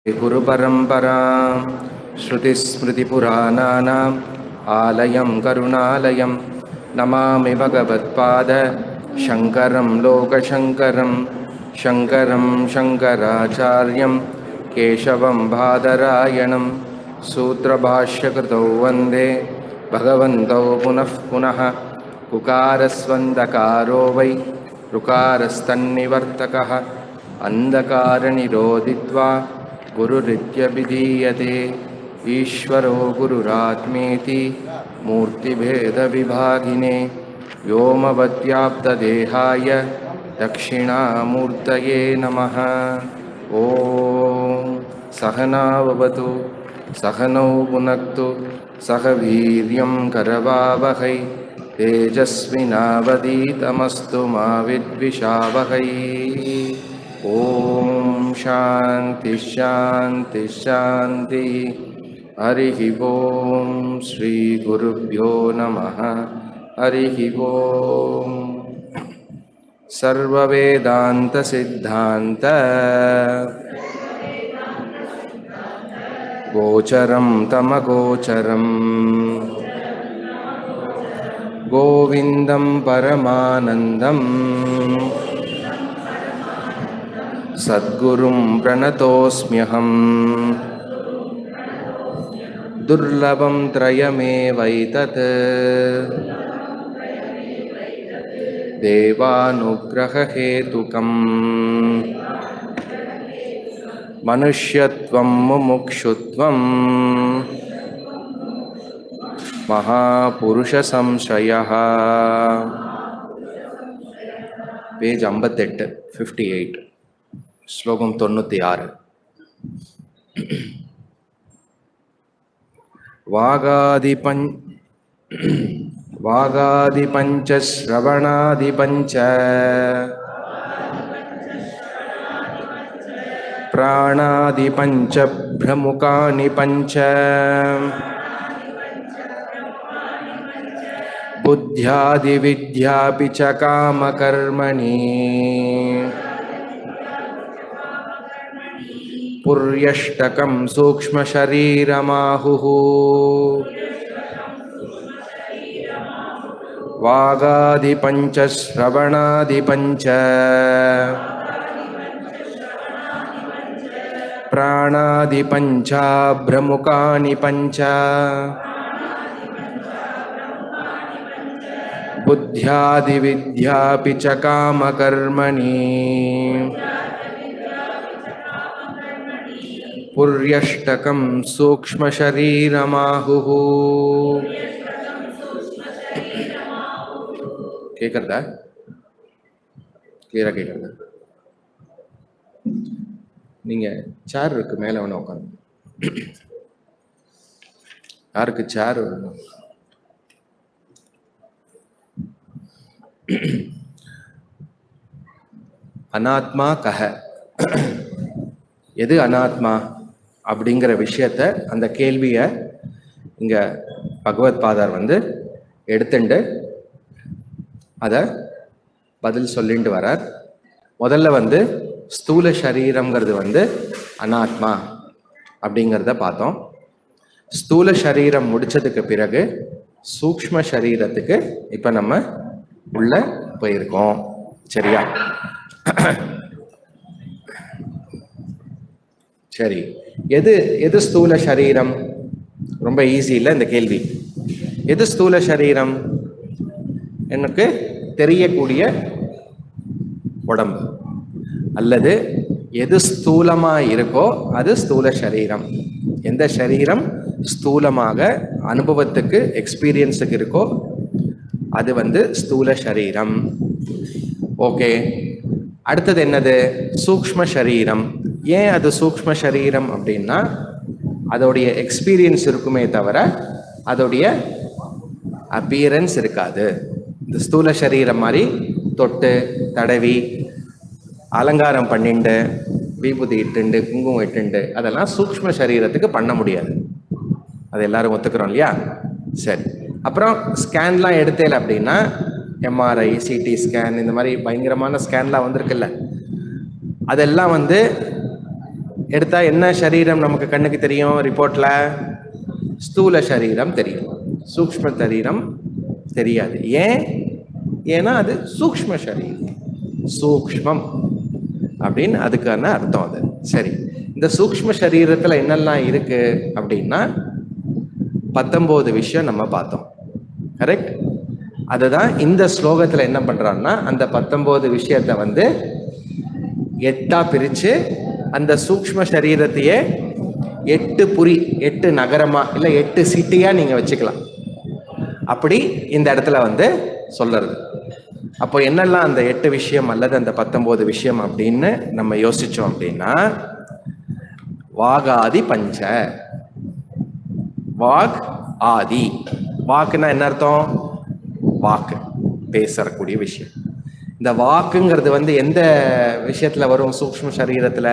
गुरुपरम्परां श्रुतिस्मृतिपुराणानाम् आलयं करुणालयं नमामि भगवत्पाद शङ्करं लोकशङ्करं शङ्करं शङ्कराचार्यं केशवं बादरायणं सूत्रभाष्यकृतौ वन्दे भगवन्तौ पुनः पुनः कुकारस्वन्दकारो वै ऋकारस्तन्निवर्तकः अन्धकारनिरोधित्वा गुरुरित्यभिधीयते ईश्वरो गुरुरात्मेति मूर्तिभेदविभागिने व्योमवद्व्याप्तदेहाय दक्षिणामूर्तये नमः ॐ सहनाववतु सहनौ पुनक्तु सह वीर्यं करवावहै तेजस्विनावदीतमस्तु मा विद्विषावहै ॐ शान्ति शान्ति शान्तिः हरिः ॐ श्रीगुरुभ्यो नमः हरिः ॐ सर्ववेदान्तसिद्धान्त गोचरं तमगोचरम् गोविन्दं परमानन्दम् सद्गुरुं प्रणतोऽस्म्यहम् दुर्लभं त्रयमेवैतत् देवानुग्रहहेतुकम् मनुष्यत्वं मुमुक्षुत्वम् மகாபுருஷசம்சயः பேஜ் ஐம்பத்தெட்டு ஃபிஃப்டி எயிட் ஸ்லோகம் தொண்ணூற்றி ஆறு வாகாதிபஞ் वागादिपञ्चश्रवणादिपञ्च प्राणादिपञ्चभ्रमुखानि पञ्च बुद्ध्यादिविद्यापि च कामकर्मणि पुर्यष्टकं सूक्ष्मशरीरमाहुः वागादिपञ्चश्रवणादिपञ्च प्राणादिपञ्चाभ्रमुखानि पञ्च बुद्ध्यादिविद्यापि च कामकर्मणि पुर्यष्टकं सूक्ष्मशरीरमाहुः கேட்குறதா கிளியராக கேட்குறதா நீங்கள் சேர் இருக்கு மேலே வேணா உட்காந்து யாருக்கு சேர் வேணும் அனாத்மா கஹ எது அனாத்மா அப்படிங்கிற விஷயத்த அந்த கேள்வியை இங்க பகவத் பாதார் வந்து எடுத்துண்டு அதை பதில் சொல்லிட்டு வரார் முதல்ல வந்து ஸ்தூல சரீரம்ங்கிறது வந்து அனாத்மா அப்படிங்கிறத பார்த்தோம் ஸ்தூல சரீரம் முடிச்சதுக்கு பிறகு சூக்ம சரீரத்துக்கு இப்போ நம்ம உள்ள போயிருக்கோம் சரியா சரி எது எது ஸ்தூல சரீரம் ரொம்ப ஈஸி இல்லை இந்த கேள்வி எது ஸ்தூல சரீரம் எனக்கு தெரியக்கூடிய உடம்பு அல்லது எது ஸ்தூலமா இருக்கோ அது ஸ்தூல சரீரம் எந்த சரீரம் ஸ்தூலமாக அனுபவத்துக்கு எக்ஸ்பீரியன்ஸுக்கு இருக்கோ அது வந்து ஸ்தூல சரீரம் ஓகே அடுத்தது என்னது சூக்ம சரீரம் ஏன் அது சூக்ம சரீரம் அப்படின்னா அதோடைய எக்ஸ்பீரியன்ஸ் இருக்குமே தவிர அதோடைய அப்பியரன்ஸ் இருக்காது இந்த ஸ்தூல சரீரம் மாதிரி தொட்டு தடவி அலங்காரம் பண்ணிண்டு விபூதி இட்டுண்டு குங்குமம் இட்டுண்டு அதெல்லாம் சூக்ம சரீரத்துக்கு பண்ண முடியாது அது எல்லாரும் ஒத்துக்கிறோம் இல்லையா சரி அப்புறம் ஸ்கேன்லாம் எடுத்தேல அப்படின்னா எம்ஆர்ஐ சிடி ஸ்கேன் இந்த மாதிரி பயங்கரமான ஸ்கேன்லாம் வந்திருக்குல்ல அதெல்லாம் வந்து எடுத்தா என்ன சரீரம் நமக்கு கண்ணுக்கு தெரியும் ரிப்போர்ட்ல ஸ்தூல சரீரம் தெரியும் சூக்ஷ்ம சரீரம் தெரியாது ஏன் ஏன்னா அது சூக்ஷ்ம சரீரம் சூக்ஷ்மம் அப்படின்னு அதுக்கான அர்த்தம் அது சரி இந்த சூக்ஷ்ம சரீரத்துல என்னெல்லாம் இருக்கு அப்படின்னா பத்தொன்பது விஷயம் நம்ம பார்த்தோம் கரெக்ட் அதுதான் இந்த ஸ்லோகத்துல என்ன பண்றான்னா அந்த பத்தொன்பது விஷயத்த வந்து எட்டா பிரிச்சு அந்த சூக்ஷ்ம சரீரத்தையே எட்டு புரி எட்டு நகரமா இல்ல எட்டு சிட்டியா நீங்க வச்சுக்கலாம் அப்படி இந்த இடத்துல வந்து சொல்றது அப்போ என்னெல்லாம் அந்த எட்டு விஷயம் அல்லது அந்த பத்தொன்பது விஷயம் அப்படின்னு நம்ம யோசிச்சோம் அப்படின்னா வாகாதி பஞ்ச வாக் ஆதி வாக்குன்னா என்ன அர்த்தம் வாக்கு பேசக்கூடிய விஷயம் இந்த வாக்குங்கிறது வந்து எந்த விஷயத்துல வரும் சூக்ஷ்ம சரீரத்துல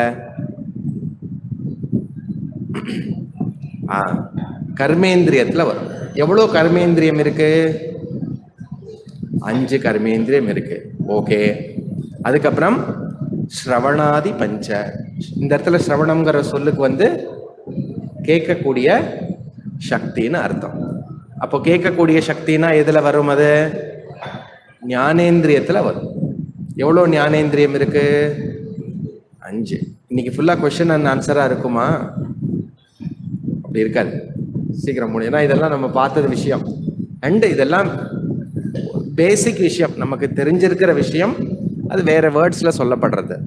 ஆ கர்மேந்திரியத்துல வரும் எவ்வளவு கர்மேந்திரியம் இருக்கு அஞ்சு கர்மேந்திரியம் இருக்கு ஓகே அதுக்கப்புறம் ஸ்ரவணாதி பஞ்ச இந்த இடத்துல ஸ்ரவணம்ங்கிற சொல்லுக்கு வந்து கேட்கக்கூடிய சக்தின்னு அர்த்தம் அப்போ கேட்கக்கூடிய சக்தினா எதுல வரும் அது ஞானேந்திரியத்துல வரும் எவ்வளோ ஞானேந்திரியம் இருக்கு அஞ்சு இன்னைக்கு ஃபுல்லா கொஸ்டின் அண்ட் ஆன்சரா இருக்குமா அப்படி இருக்காது சீக்கிரம் முடியும் ஏன்னா இதெல்லாம் நம்ம பார்த்தது விஷயம் அண்ட் இதெல்லாம் பேசிக் விஷயம் நமக்கு தெரிஞ்சிருக்கிற விஷயம் அது வேற வேர்ட்ஸ்ல சொல்லப்படுறது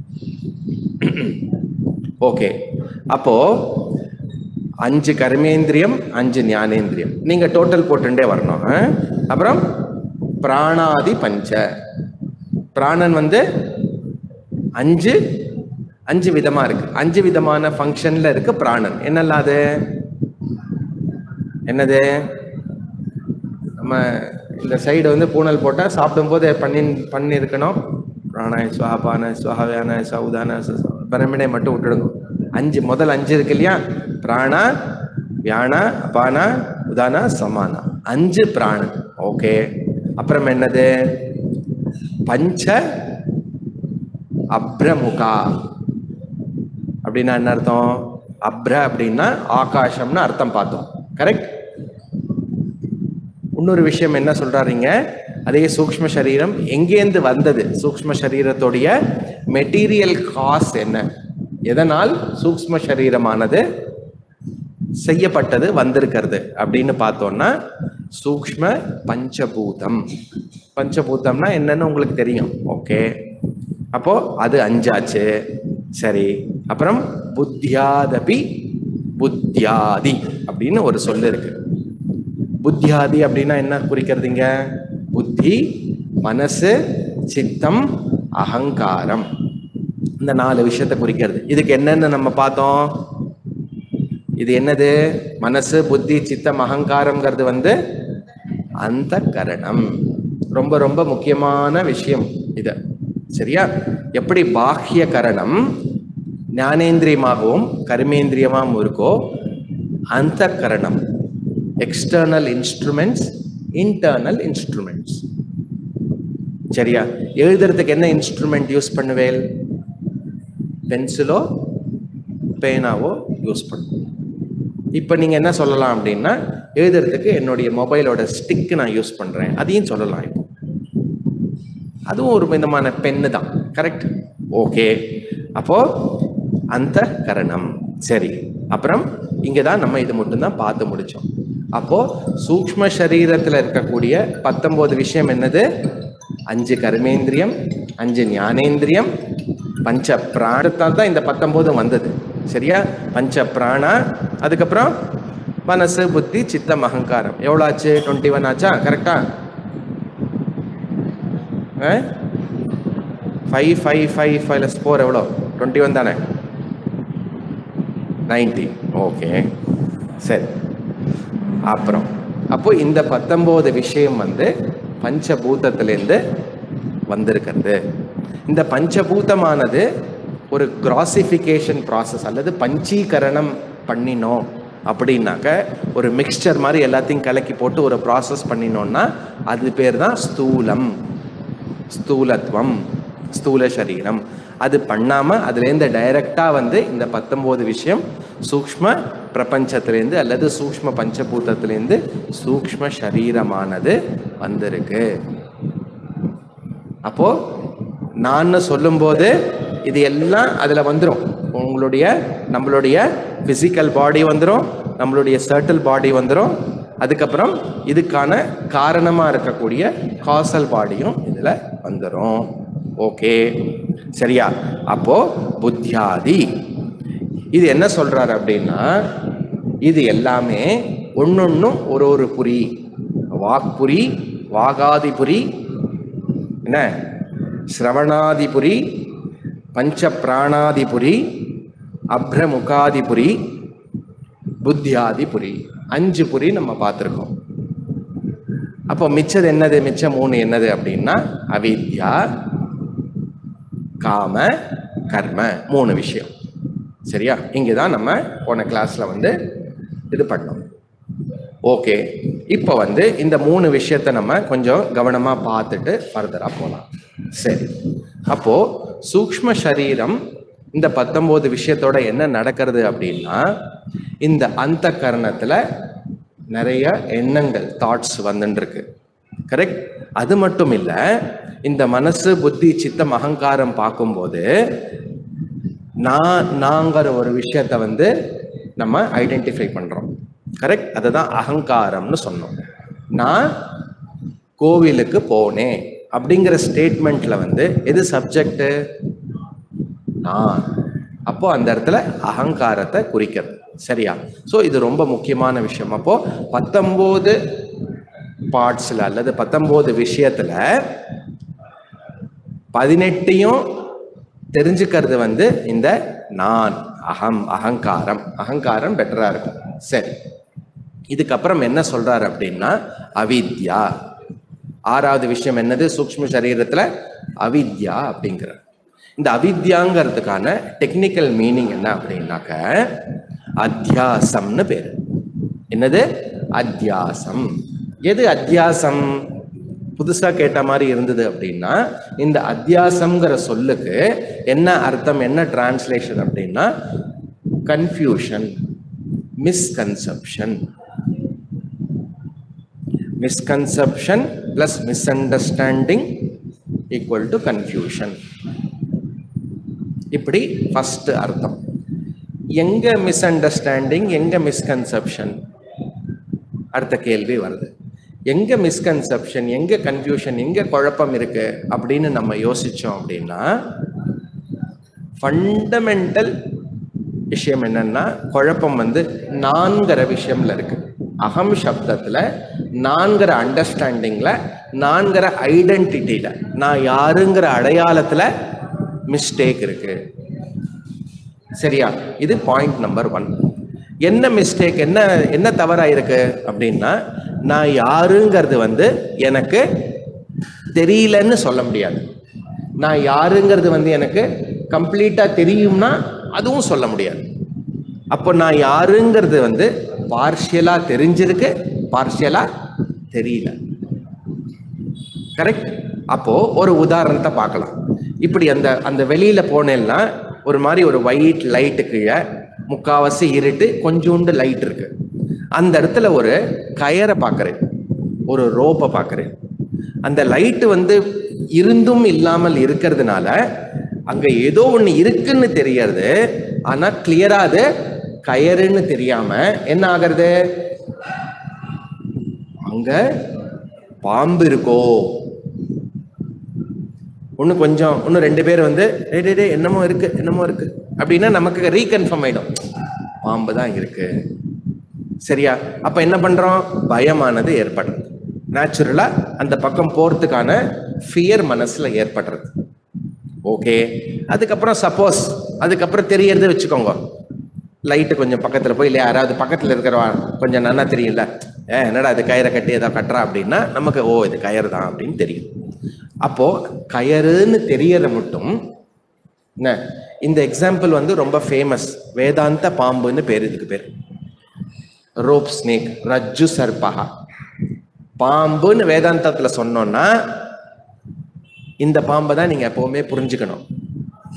ஓகே அப்போ அஞ்சு கர்மேந்திரியம் அஞ்சு ஞானேந்திரியம் நீங்க டோட்டல் போட்டுட்டே வரணும் ஆ? அப்புறம் பிராணாதி பஞ்ச பிராணன் வந்து அஞ்சு அஞ்சு விதமா இருக்கு அஞ்சு விதமான ஃபங்க்ஷன்ல இருக்கு பிராணன் என்னெல்லாம் அது என்னது நம்ம இந்த சைடு வந்து பூனல் போட்டால் சாப்பிடும்போது பண்ணி பண்ணியிருக்கணும் பிராணாய சுவாபான சுவாவியான சௌதான பிரமிடை மட்டும் விட்டுடுங்க அஞ்சு முதல் அஞ்சு இருக்கு இல்லையா பிராணா வியானா அபானா உதானா சமானா அஞ்சு பிராணன் ஓகே அப்புறம் என்னது பஞ்ச அப்ரமுகா அப்படின்னா என்ன அர்த்தம் அப்ர அப்படின்னா ஆகாசம்னு அர்த்தம் பார்த்தோம் கரெக்ட் இன்னொரு விஷயம் என்ன சொல்றாருங்க அதே சூக்ஷ்ம சரீரம் எங்கேருந்து வந்தது சூக்ஷ்ம சரீரத்துடைய மெட்டீரியல் காஸ் என்ன எதனால் சூக்ஷ்ம சரீரமானது செய்யப்பட்டது வந்திருக்கிறது அப்படின்னு பார்த்தோம்னா சூக்ஷ்ம பஞ்சபூதம் பஞ்சபூதம்னா என்னன்னு உங்களுக்கு தெரியும் ஓகே அப்போ அது அஞ்சாச்சு சரி அப்புறம் புத்தியாதபி புத்தியாதி அப்படின்னு ஒரு சொல்லு இருக்கு புத்தியாதி அப்படின்னா என்ன குறிக்கிறதுங்க புத்தி மனசு சித்தம் அகங்காரம் இந்த நாலு விஷயத்தை குறிக்கிறது இதுக்கு என்னன்னு நம்ம பார்த்தோம் இது என்னது மனசு புத்தி சித்தம் அகங்காரம்ங்கிறது வந்து அந்த கரணம் ரொம்ப ரொம்ப முக்கியமான விஷயம் இது சரியா எப்படி பாஹ்ய கரணம் ஞானேந்திரியமாகவும் கர்மேந்திரியமாகவும் இருக்கோ அந்த கரணம் எக்ஸ்டர்னல் இன்ஸ்ட்ருமெண்ட்ஸ் இன்டர்னல் இன்ஸ்ட்ருமெண்ட்ஸ் சரியா எழுதுறதுக்கு என்ன இன்ஸ்ட்ருமெண்ட் யூஸ் பண்ணுவேல் பென்சிலோ பேனாவோ யூஸ் பண்ணுவோம் இப்போ நீங்கள் என்ன சொல்லலாம் அப்படின்னா எழுதுறதுக்கு என்னுடைய மொபைலோட ஸ்டிக் நான் யூஸ் பண்ணுறேன் அதையும் சொல்லலாம் இப்போ அதுவும் ஒரு விதமான பென்னு தான் கரெக்ட் ஓகே அப்போ அந்த கரணம் சரி அப்புறம் இங்கே தான் நம்ம இது மட்டும்தான் பார்த்து முடிச்சோம் அப்போ சூக்ஷ்ம சரீரத்தில் இருக்கக்கூடிய பத்தொன்பது விஷயம் என்னது அஞ்சு கர்மேந்திரியம் அஞ்சு ஞானேந்திரியம் பஞ்ச பிராணத்தால் தான் இந்த பத்தொன்பதும் வந்தது சரியா பஞ்ச பிராணா அதுக்கப்புறம் மனசு புத்தி சித்தம் அகங்காரம் எவ்வளோ ஆச்சு டுவெண்ட்டி ஒன் ஆச்சா கரெக்டா ஃபைவ் ஃபைவ் ஃபைவ் ஃபைவ்ல ஸ்கோர் எவ்வளோ டுவெண்ட்டி ஒன் தானே நைன்டி ஓகே சரி அப்புறம் அப்போ இந்த பத்தொம்போது விஷயம் வந்து பஞ்சபூதத்திலேருந்து வந்திருக்கிறது இந்த பஞ்சபூதமானது ஒரு கிராசிஃபிகேஷன் ப்ராசஸ் அல்லது பஞ்சீகரணம் பண்ணினோம் அப்படின்னாக்க ஒரு மிக்ஸ்சர் மாதிரி எல்லாத்தையும் கலக்கி போட்டு ஒரு ப்ராசஸ் பண்ணினோம்னா அது பேர் தான் ஸ்தூலம் ஸ்தூலத்வம் ஸ்தூல சரீரம் அது பண்ணாம அதுலேருந்து டைரக்டா வந்து இந்த பத்தொன்பது விஷயம் சூக்ஷ்ம பிரபஞ்சத்திலேருந்து அல்லது சூக்ஷ்ம பஞ்சபூதத்திலேருந்து சூக்ஷ்ம சரீரமானது வந்திருக்கு அப்போ நான் சொல்லும்போது இது எல்லாம் அதில் வந்துடும் உங்களுடைய நம்மளுடைய ஃபிசிக்கல் பாடி வந்துடும் நம்மளுடைய சர்டில் பாடி வந்துடும் அதுக்கப்புறம் இதுக்கான காரணமாக இருக்கக்கூடிய காசல் பாடியும் இதில் வந்துடும் ஓகே சரியா அப்போ புத்தியாதி இது என்ன சொல்றாரு அப்படின்னா இது எல்லாமே ஒன்னொன்னும் ஒரு ஒரு புரி வாக்புரி வாகாதிபுரி என்ன சிரவணாதிபுரி பஞ்ச பிராணாதிபுரி அப்ரமுகாதிபுரி புத்தியாதிபுரி அஞ்சு புரி நம்ம பார்த்துருக்கோம் அப்போ மிச்சது என்னது மிச்சம் மூணு என்னது அப்படின்னா அவித்யா காம கர்ம மூணு விஷயம் சரியா இங்கே தான் நம்ம போன கிளாஸ்ல வந்து இது பண்ணோம் ஓகே இப்போ வந்து இந்த மூணு விஷயத்த நம்ம கொஞ்சம் கவனமா பார்த்துட்டு ஃபர்தரா போகலாம் சரி அப்போ சூக்ஷ்ம சரீரம் இந்த பத்தொன்பது விஷயத்தோட என்ன நடக்கிறது அப்படின்னா இந்த அந்த கரணத்துல நிறைய எண்ணங்கள் தாட்ஸ் வந்துருக்கு கரெக்ட் அது மட்டும் இல்ல இந்த மனசு புத்தி சித்தம் அகங்காரம் பார்க்கும்போது நான் நாங்கிற ஒரு விஷயத்த வந்து நம்ம ஐடென்டிஃபை பண்றோம் கரெக்ட் அதுதான் அகங்காரம்னு சொன்னோம் நான் கோவிலுக்கு போனேன் அப்படிங்கிற ஸ்டேட்மெண்ட்ல வந்து எது சப்ஜெக்ட் நான் அப்போ அந்த இடத்துல அகங்காரத்தை குறிக்கிறது சரியா ஸோ இது ரொம்ப முக்கியமான விஷயம் அப்போ பத்தொம்போது பார்ட்ஸ்ல அல்லது பத்தொம்போது விஷயத்துல பதினெட்டையும் தெரிஞ்சுக்கிறது வந்து இந்த நான் அகம் அகங்காரம் அகங்காரம் பெட்டரா இருக்கும் சரி இதுக்கப்புறம் என்ன சொல்றாரு அப்படின்னா அவித்யா ஆறாவது விஷயம் என்னது சூக்ஷ்ம சரீரத்துல அவித்யா அப்படிங்கிற இந்த அவித்யாங்கிறதுக்கான டெக்னிக்கல் மீனிங் என்ன அப்படின்னாக்க அத்தியாசம்னு பேரு என்னது அத்தியாசம் எது அத்தியாசம் புதுசா கேட்ட மாதிரி இருந்தது அப்படின்னா இந்த அத்தியாசம்ங்கிற சொல்லுக்கு என்ன அர்த்தம் என்ன டிரான்ஸ்லேஷன் அப்படின்னா confusion misconception misconception plus misunderstanding equal to confusion இப்படி ஃபர்ஸ்ட் அர்த்தம் எங்க மிஸ் அண்டர்ஸ்டாண்டிங் எங்க மிஸ்கன்செப்ஷன் அடுத்த கேள்வி வருது எங்க மிஸ்கன்செப்ஷன் எங்க கன்ஃபியூஷன் எங்க குழப்பம் இருக்கு அப்படின்னு நம்ம யோசிச்சோம் அப்படின்னா ஃபண்டமெண்டல் விஷயம் என்னன்னா குழப்பம் வந்து நான்கிற விஷயம்ல இருக்கு அகம் சப்தத்துல நான்கிற அண்டர்ஸ்டாண்டிங்ல நான்கிற ஐடென்டிட்டியில நான் யாருங்கிற அடையாளத்துல மிஸ்டேக் இருக்கு சரியா இது பாயிண்ட் நம்பர் ஒன் என்ன மிஸ்டேக் என்ன என்ன தவறா இருக்கு அப்படின்னா நான் யாருங்கிறது வந்து எனக்கு தெரியலன்னு சொல்ல முடியாது நான் யாருங்கிறது வந்து எனக்கு கம்ப்ளீட்டா தெரியும்னா அதுவும் சொல்ல முடியாது அப்போ நான் யாருங்கிறது வந்து பார்ஷியலா தெரிஞ்சிருக்கு பார்ஷியலா தெரியல கரெக்ட் அப்போ ஒரு உதாரணத்தை பார்க்கலாம் இப்படி அந்த அந்த வெளியில போனேன்னா ஒரு மாதிரி ஒரு ஒயிட் லைட்டு கீழே முக்காவாசி இருட்டு கொஞ்சோண்டு லைட் இருக்கு அந்த இடத்துல ஒரு கயரை பார்க்கறேன் ஒரு ரோப்பை பார்க்கறேன் அந்த லைட்டு வந்து இருந்தும் இல்லாமல் இருக்கிறதுனால அங்க ஏதோ ஒண்ணு இருக்குன்னு தெரியறது ஆனா கிளியரா அது கயறுன்னு தெரியாம என்ன ஆகிறது அங்க பாம்பு இருக்கோ ஒன்று கொஞ்சம் இன்னும் ரெண்டு பேர் வந்து டே டே டே என்னமோ இருக்கு என்னமோ இருக்கு அப்படின்னா நமக்கு ரீகன்ஃபார்ம் ஆயிடும் பாம்பு தான் இருக்கு சரியா அப்ப என்ன பண்றோம் பயமானது ஏற்படுறது நேச்சுரலா அந்த பக்கம் போறதுக்கான ஃபியர் மனசுல ஏற்படுறது ஓகே அதுக்கப்புறம் சப்போஸ் அதுக்கப்புறம் தெரியறது வச்சுக்கோங்க லைட்டு கொஞ்சம் பக்கத்துல போய் இல்லை யாராவது பக்கத்துல இருக்கிறவா கொஞ்சம் நன்னா தெரியல ஏ என்னடா இது கயிறை கட்டி ஏதோ கட்டுறா அப்படின்னா நமக்கு ஓ இது கயிறு தான் அப்படின்னு தெரியும் அப்போ கயறுன்னு தெரியற மட்டும் என்ன இந்த எக்ஸாம்பிள் வந்து ரொம்ப ஃபேமஸ் வேதாந்த பாம்புன்னு பேர் இதுக்கு பேர் ரோப் ஸ்னேக் ரஜ்ஜு சர்பகா பாம்புன்னு வேதாந்தத்துல சொன்னோம்னா இந்த பாம்பை தான் நீங்க எப்பவுமே புரிஞ்சுக்கணும்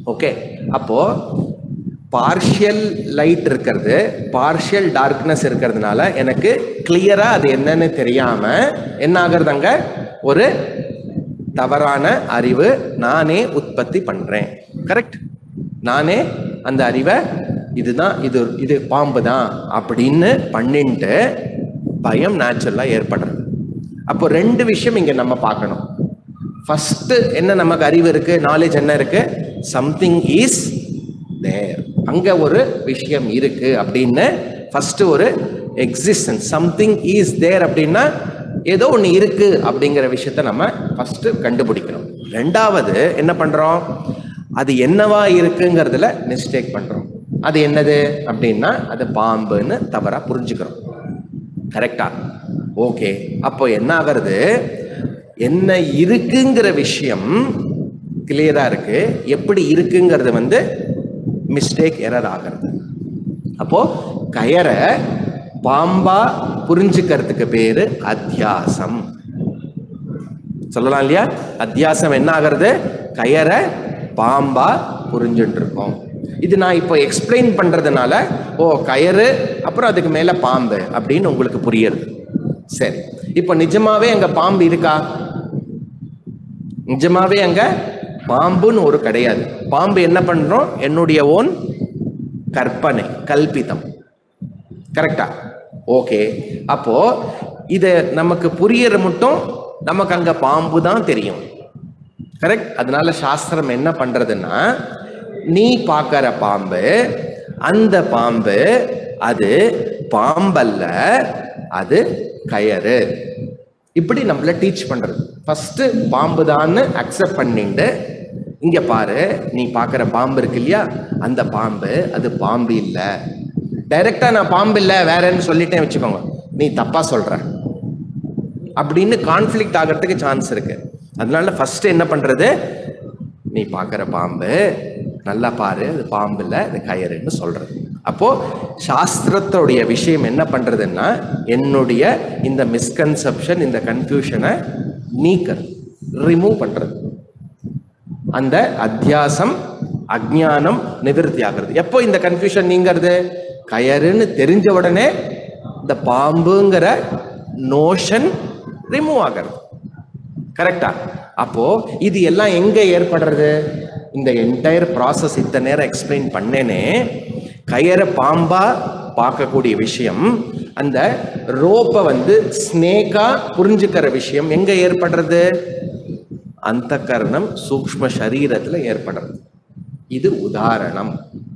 ஓகே அப்போ பார்ஷியல் லைட் இருக்கிறது பார்ஷியல் டார்க்னஸ் இருக்கிறதுனால எனக்கு கிளியரா அது என்னன்னு தெரியாம என்ன ஆகுறது அங்க ஒரு தவறான அறிவு நானே உற்பத்தி பண்றேன் கரெக்ட் நானே அந்த அறிவை இதுதான் இது இது பாம்பு தான் அப்படின்னு பண்ணிட்டு பயம் நேச்சுரலா ஏற்படுறது அப்போ ரெண்டு விஷயம் இங்க நம்ம பார்க்கணும் ஃபர்ஸ்ட் என்ன நமக்கு அறிவு இருக்கு நாலேஜ் என்ன இருக்கு சம்திங் இஸ் தேர் அங்க ஒரு விஷயம் இருக்கு அப்படின்னு ஃபர்ஸ்ட் ஒரு எக்ஸிஸ்டன்ஸ் சம்திங் இஸ் தேர் அப்படின்னா ஏதோ ஒன்று இருக்கு அப்படிங்கிற விஷயத்த நம்ம ஃபர்ஸ்ட் கண்டுபிடிக்கணும் ரெண்டாவது என்ன பண்றோம் அது என்னவா இருக்குங்கிறதுல மிஸ்டேக் பண்றோம் அது என்னது அப்படின்னா அது பாம்புன்னு தவறா புரிஞ்சுக்கிறோம் கரெக்டா ஓகே அப்போ என்ன ஆகிறது என்ன இருக்குங்கிற விஷயம் கிளியரா இருக்கு எப்படி இருக்குங்கிறது வந்து மிஸ்டேக் எரர் ஆகிறது அப்போ கயரை பாம்பா புரிஞ்சுக்கிறதுக்கு பேரு அத்தியாசம் சொல்லலாம் இல்லையா அத்தியாசம் என்ன ஆகிறது கயரை பாம்பா புரிஞ்சுட்டு இருக்கோம் இது நான் இப்போ எக்ஸ்பிளைன் பண்றதுனால ஓ கயறு அப்புறம் அதுக்கு மேல பாம்பு அப்படின்னு உங்களுக்கு புரியுது சரி இப்போ நிஜமாவே அங்க பாம்பு இருக்கா நிஜமாவே அங்க பாம்புன்னு ஒரு கிடையாது பாம்பு என்ன பண்றோம் என்னுடைய ஓன் கற்பனை கல்பிதம் கரெக்டா ஓகே அப்போ இத நமக்கு புரியற மட்டும் நமக்கு அங்க பாம்பு தான் தெரியும் கரெக்ட் அதனால சாஸ்திரம் என்ன பண்றதுன்னா நீ பார்க்கற பாம்பு அந்த பாம்பு அது பாம்பல்ல அது கயறு இப்படி நம்மள டீச் பண்றது ஃபர்ஸ்ட் பாம்பு தான்னு அக்செப்ட் பண்ணிட்டு இங்க பாரு நீ பார்க்குற பாம்பு இருக்கு இல்லையா அந்த பாம்பு அது பாம்பு இல்லை டைரக்டா நான் பாம்பு இல்லை வேறன்னு சொல்லிட்டேன் வச்சுக்கோங்க நீ தப்பா சொல்ற அப்படின்னு கான்ஃப்ளிக்ட் ஆகிறதுக்கு சான்ஸ் இருக்கு அதனால ஃபர்ஸ்ட் என்ன பண்றது நீ பார்க்குற பாம்பு நல்லா பாரு அது பாம்பு இல்லை அது கயறுன்னு சொல்றது அப்போ சாஸ்திரத்தோடைய விஷயம் என்ன பண்றதுன்னா என்னுடைய இந்த மிஸ்கன்செப்ஷன் இந்த கன்ஃபியூஷனை நீக்கிறது ரிமூவ் பண்றது அந்த அத்தியாசம் அஜ்ஞானம் நிவிருத்தி ஆகிறது எப்போ இந்த கன்ஃபியூஷன் நீங்கிறது கயறுன்னு தெரிஞ்ச உடனே இந்த பாம்புங்கிற நோஷன் ரிமூவ் ஆகிறது கரெக்டா அப்போ இது எல்லாம் எங்க ஏற்படுறது இந்த என்டையர் ப்ராசஸ் இத்தனை நேரம் எக்ஸ்பிளைன் பண்ணேனே கயற பாம்பா பார்க்கக்கூடிய விஷயம் அந்த ரோப்பை வந்து ஸ்னேக்கா புரிஞ்சுக்கிற விஷயம் எங்க ஏற்படுறது அந்த கரணம் சூக்ம சரீரத்துல ஏற்படுறது இது உதாரணம்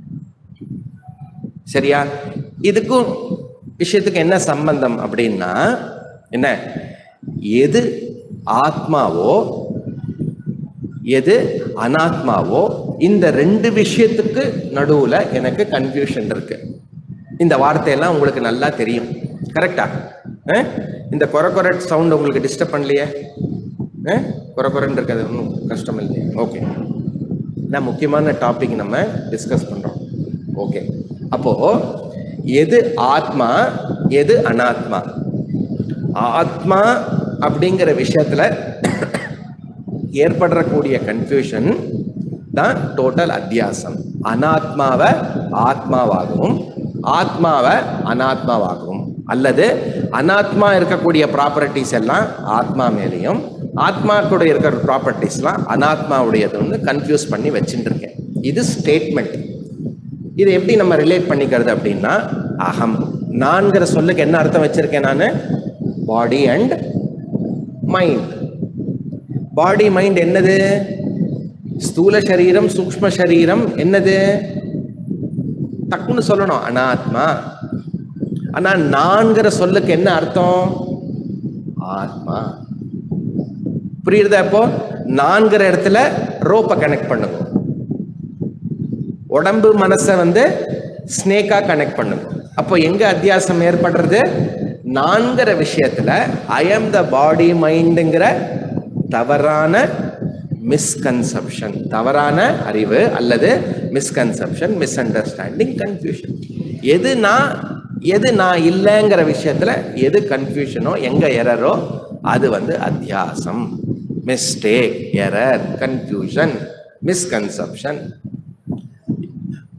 சரியா இதுக்கும் விஷயத்துக்கு என்ன சம்பந்தம் அப்படின்னா என்ன எது ஆத்மாவோ எது அனாத்மாவோ இந்த ரெண்டு விஷயத்துக்கு நடுவுல எனக்கு கன்ஃபியூஷன் இருக்கு இந்த வார்த்தையெல்லாம் உங்களுக்கு நல்லா தெரியும் கரெக்டா இந்த கொர கொரட் சவுண்ட் உங்களுக்கு டிஸ்டர்ப் பண்ணலையே அஹ்? கொர கொரன்னு இருக்காது ஒன்றும் கஷ்டம் இல்லையே ஓகே நான் முக்கியமான டாபிக் நம்ம டிஸ்கஸ் பண்றோம் ஓகே அப்போ எது ஆத்மா எது அனாத்மா ஆத்மா அப்படிங்கிற விஷயத்துல ஏற்படக்கூடிய கன்ஃபியூஷன் தான் டோட்டல் அத்தியாசம் அனாத்மாவை ஆத்மாவாகவும் ஆத்மாவை அனாத்மாவாகவும் அல்லது அனாத்மா இருக்கக்கூடிய ப்ராப்பர்ட்டிஸ் எல்லாம் ஆத்மா மேலேயும் ஆத்மா கூட இருக்கிற ப்ராப்பர்ட்டிஸ்லாம் அனாத்மாவுடையது வந்து கன்ஃபியூஸ் பண்ணி வச்சுட்டு இருக்கேன் இது ஸ்டேட்மெண்ட் இதை எப்படி நம்ம ரிலேட் பண்ணிக்கிறது அப்படின்னா அகம் நான்கிற சொல்லுக்கு என்ன அர்த்தம் வச்சிருக்கேன் நான் body and mind body mind என்னது ஸ்தூல சரீரம் சூக்ஷ்ம சரீரம் என்னது டக்குன்னு சொல்லணும் அனாத்மா ஆனா நான்கிற சொல்லுக்கு என்ன அர்த்தம் ஆத்மா புரியுறதா இப்போ நான்கிற இடத்துல ரோப்பை கனெக்ட் பண்ணுங்க உடம்பு மனசை வந்து ஸ்னேக்கா கனெக்ட் பண்ணுங்க அப்போ எங்க அத்தியாசம் ஏற்படுறது நான்கிற விஷயத்துல ஐ எம் த பாடி மைண்டுங்கிற தவறான மிஸ்கன்செப்ஷன் தவறான அறிவு அல்லது மிஸ்கன்செப்ஷன் மிஸ் அண்டர்ஸ்டாண்டிங் கன்ஃபியூஷன் எது நான் எது நான் இல்லைங்கிற விஷயத்துல எது கன்ஃபியூஷனோ எங்க எரரோ அது வந்து அத்தியாசம் mistake error confusion misconception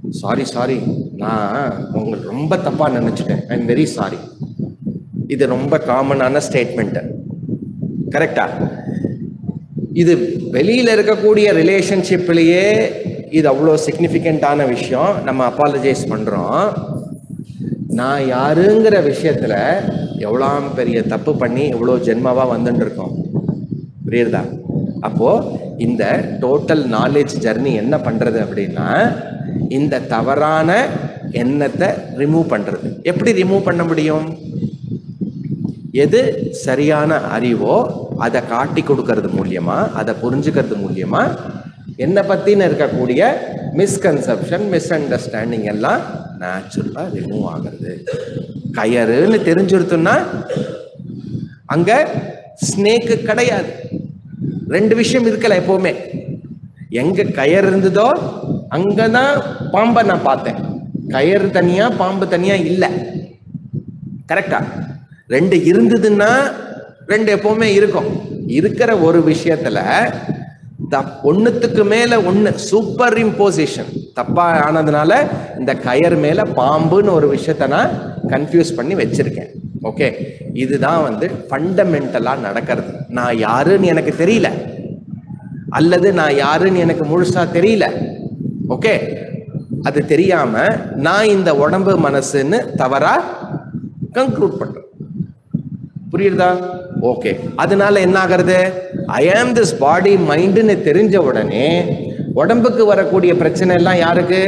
sorry sorry நான் உங்களுக்கு ரொம்ப தப்பா நினைச்சிட்டேன் ஐ எம் வெரி சாரி இது ரொம்ப காமனான ஸ்டேட்மெண்ட் கரெக்டா இது வெளியில இருக்கக்கூடிய ரிலேஷன்ஷிப்லயே இது அவ்வளோ சிக்னிஃபிகண்டான விஷயம் நம்ம அப்பாலஜைஸ் பண்றோம் நான் யாருங்கிற விஷயத்துல எவ்வளோ பெரிய தப்பு பண்ணி எவ்வளோ ஜென்மாவா வந்துட்டு இருக்கோம் புரியுதா அப்போ இந்த டோட்டல் நாலேஜ் ஜர்னி என்ன பண்றது அப்படின்னா இந்த தவறான எண்ணத்தை ரிமூவ் பண்றது எப்படி ரிமூவ் பண்ண முடியும் எது சரியான அறிவோ அதை காட்டி கொடுக்கறது மூலியமா அதை புரிஞ்சுக்கிறது மூலியமா என்னை பத்தின இருக்கக்கூடிய மிஸ்கன்செப்ஷன் மிஸ் அண்டர்ஸ்டாண்டிங் எல்லாம் நேச்சுரலா ரிமூவ் ஆகிறது கயறுன்னு தெரிஞ்சிருத்துன்னா அங்க ஸ்னேக்கு கிடையாது ரெண்டு விஷயம் இருக்கல எப்பவுமே எங்க கயர் இருந்ததோ அங்கதான் பாம்பை நான் பார்த்தேன் கயறு தனியா பாம்பு தனியா இல்லை கரெக்டா ரெண்டு இருந்ததுன்னா ரெண்டு எப்பவுமே இருக்கும் இருக்கிற ஒரு விஷயத்துல த- ஒண்ணுத்துக்கு மேல ஒண்ணு சூப்பர் இம்போசிஷன் தப்பா ஆனதுனால இந்த கயர் மேல பாம்புன்னு ஒரு விஷயத்த நான் கன்ஃபியூஸ் பண்ணி வச்சிருக்கேன் ஓகே இதுதான் வந்து ஃபண்டமெண்டலா நடக்கிறது நான் யாருன்னு எனக்கு தெரியல அல்லது நான் யாருன்னு எனக்கு முழுசா தெரியல ஓகே அது தெரியாம நான் இந்த உடம்பு மனசுன்னு தவறா கன்க்ளூட் பண்றேன் புரியுதா ஓகே அதனால என்ன ஆகிறது ஐ ஆம் திஸ் பாடி மைண்டுன்னு தெரிஞ்ச உடனே உடம்புக்கு வரக்கூடிய பிரச்சனை எல்லாம் யாருக்கு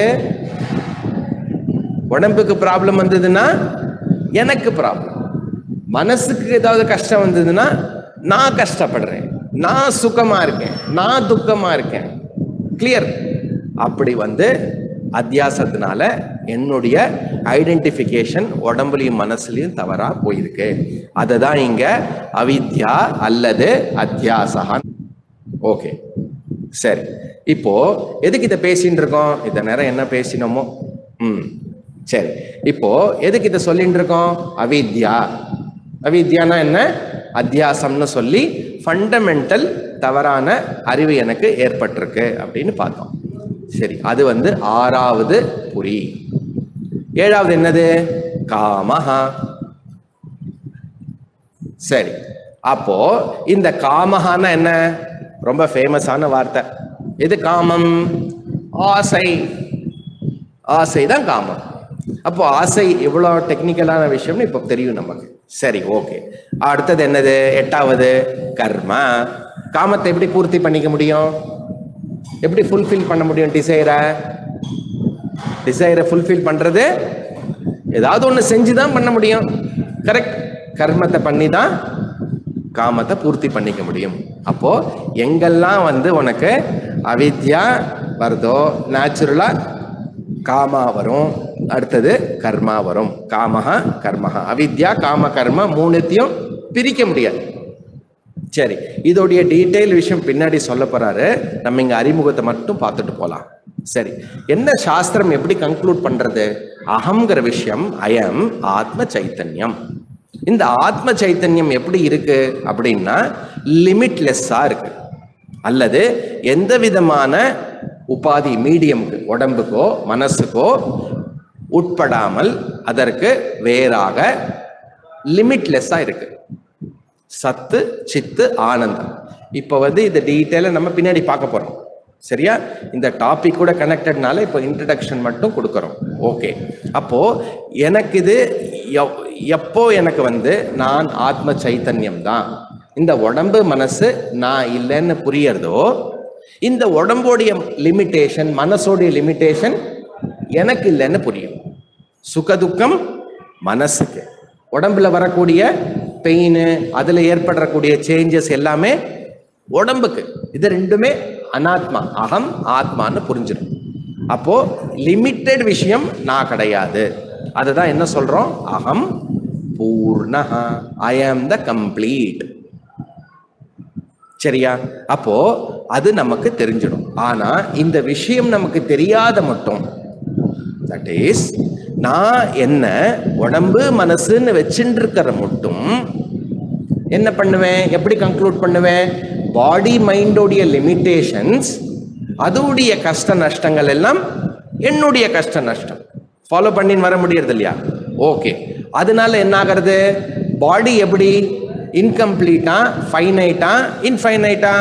உடம்புக்கு ப்ராப்ளம் வந்ததுன்னா எனக்கு ப்ராப்ளம் மனசுக்கு ஏதாவது கஷ்டம் வந்ததுன்னா நான் கஷ்டப்படுறேன் நான் சுகமா இருக்கேன் நான் துக்கமா இருக்கேன் கிளியர் அப்படி வந்து அத்தியாசத்தினால என்னுடைய ஐடென்டிஃபிகேஷன் உடம்புலையும் மனசுலையும் தவறா போயிருக்கு அதை தான் இங்க அவித்யா அல்லது அத்தியாசகான் ஓகே சரி இப்போ எதுக்கு இதை பேசிட்டு இருக்கோம் இதை நேரம் என்ன பேசினோமோ ம் சரி இப்போ எதுக்கு இதை சொல்லிட்டு இருக்கோம் அவித்யா அவித்யானா என்ன அத்தியாசம்னு சொல்லி ஃபண்டமெண்டல் தவறான அறிவு எனக்கு ஏற்பட்டிருக்கு அப்படின்னு பார்த்தோம் சரி அது வந்து ஆறாவது புரி ஏழாவது என்னது காமஹா சரி அப்போ இந்த காமஹான்னா என்ன ரொம்ப ஃபேமஸான வார்த்தை எது காமம் ஆசை ஆசை தான் காமம் அப்போ ஆசை இவ்வளோ டெக்னிக்கலான விஷயம்னு இப்போ தெரியும் நமக்கு சரி ஓகே அடுத்தது என்னது எட்டாவது கர்ம காமத்தை எப்படி பூர்த்தி பண்ணிக்க முடியும் எப்படி ஃபுல்ஃபில் பண்ண முடியும் டிசைரை டிசைரை ஃபுல்ஃபில் பண்றது ஏதாவது ஒன்று செஞ்சு தான் பண்ண முடியும் கரெக்ட் கர்மத்தை பண்ணி தான் காமத்தை பூர்த்தி பண்ணிக்க முடியும் அப்போ எங்கெல்லாம் வந்து உனக்கு அவித்யா வருதோ நேச்சுரலா காமா வரும் அடுத்தது கர்மா வரும் காமஹா கர்மஹா அவித்யா காம கர்ம மூணுத்தையும் பிரிக்க முடியாது சரி இதோடைய டீட்டெயில் விஷயம் பின்னாடி சொல்ல போறாரு நம்ம இங்க அறிமுகத்தை மட்டும் பார்த்துட்டு போலாம் சரி என்ன சாஸ்திரம் எப்படி கன்க்ளூட் பண்றது அகங்கிற விஷயம் அயம் ஆத்ம சைத்தன்யம் இந்த ஆத்ம சைத்தன்யம் எப்படி இருக்கு அப்படின்னா லிமிட்லெஸ்ஸா இருக்கு அல்லது எந்த விதமான உபாதி மீடியம்க்கு உடம்புக்கோ மனசுக்கோ உட்படாமல் அதற்கு வேறாக லிமிட்லெஸ்ஸா இருக்கு சத்து சித்து ஆனந்தம் இப்போ வந்து இந்த டீட்டெயிலை நம்ம பின்னாடி பார்க்க போறோம் சரியா இந்த டாபிக் கூட கனெக்டட்னால இப்போ இன்ட்ரடக்ஷன் மட்டும் கொடுக்குறோம் ஓகே அப்போ எனக்கு இது எவ்- எப்போ எனக்கு வந்து நான் ஆத்ம சைத்தன்யம் தான் இந்த உடம்பு மனசு நான் இல்லைன்னு புரியறதோ இந்த உடம்போடைய லிமிட்டேஷன் மனசோடைய லிமிட்டேஷன் எனக்கு இல்லைன்னு புரியும் சுகதுக்கம் மனசுக்கு உடம்புல வரக்கூடிய பெயின் அதுல ஏற்படக்கூடிய சேஞ்சஸ் எல்லாமே உடம்புக்கு இது ரெண்டுமே அனாத்மா அகம் ஆத்மான்னு புரிஞ்சிடும் அப்போ லிமிட்டெட் விஷயம் நான் கிடையாது அதுதான் என்ன சொல்றோம் அகம் பூர்ணஹா ஐ ஆம் த கம்ப்ளீட் சரியா அப்போ அது நமக்கு தெரிஞ்சிடும் ஆனா இந்த விஷயம் நமக்கு தெரியாத மட்டும் தட் இஸ் நான் என்ன உடம்பு மனசுன்னு வச்சுட்டு இருக்கிற மட்டும் என்ன பண்ணுவேன் எப்படி கன்க்ளூட் பண்ணுவேன் பாடி மைண்டோடைய லிமிட்டேஷன்ஸ் அதோடைய கஷ்ட நஷ்டங்கள் எல்லாம் என்னுடைய கஷ்ட நஷ்டம் ஃபாலோ பண்ணின்னு வர முடியறது இல்லையா ஓகே அதனால என்ன ஆகிறது பாடி எப்படி இன்கம்ப்ளீட்டா ஃபைனைட்டா இன்ஃபைனைட்டா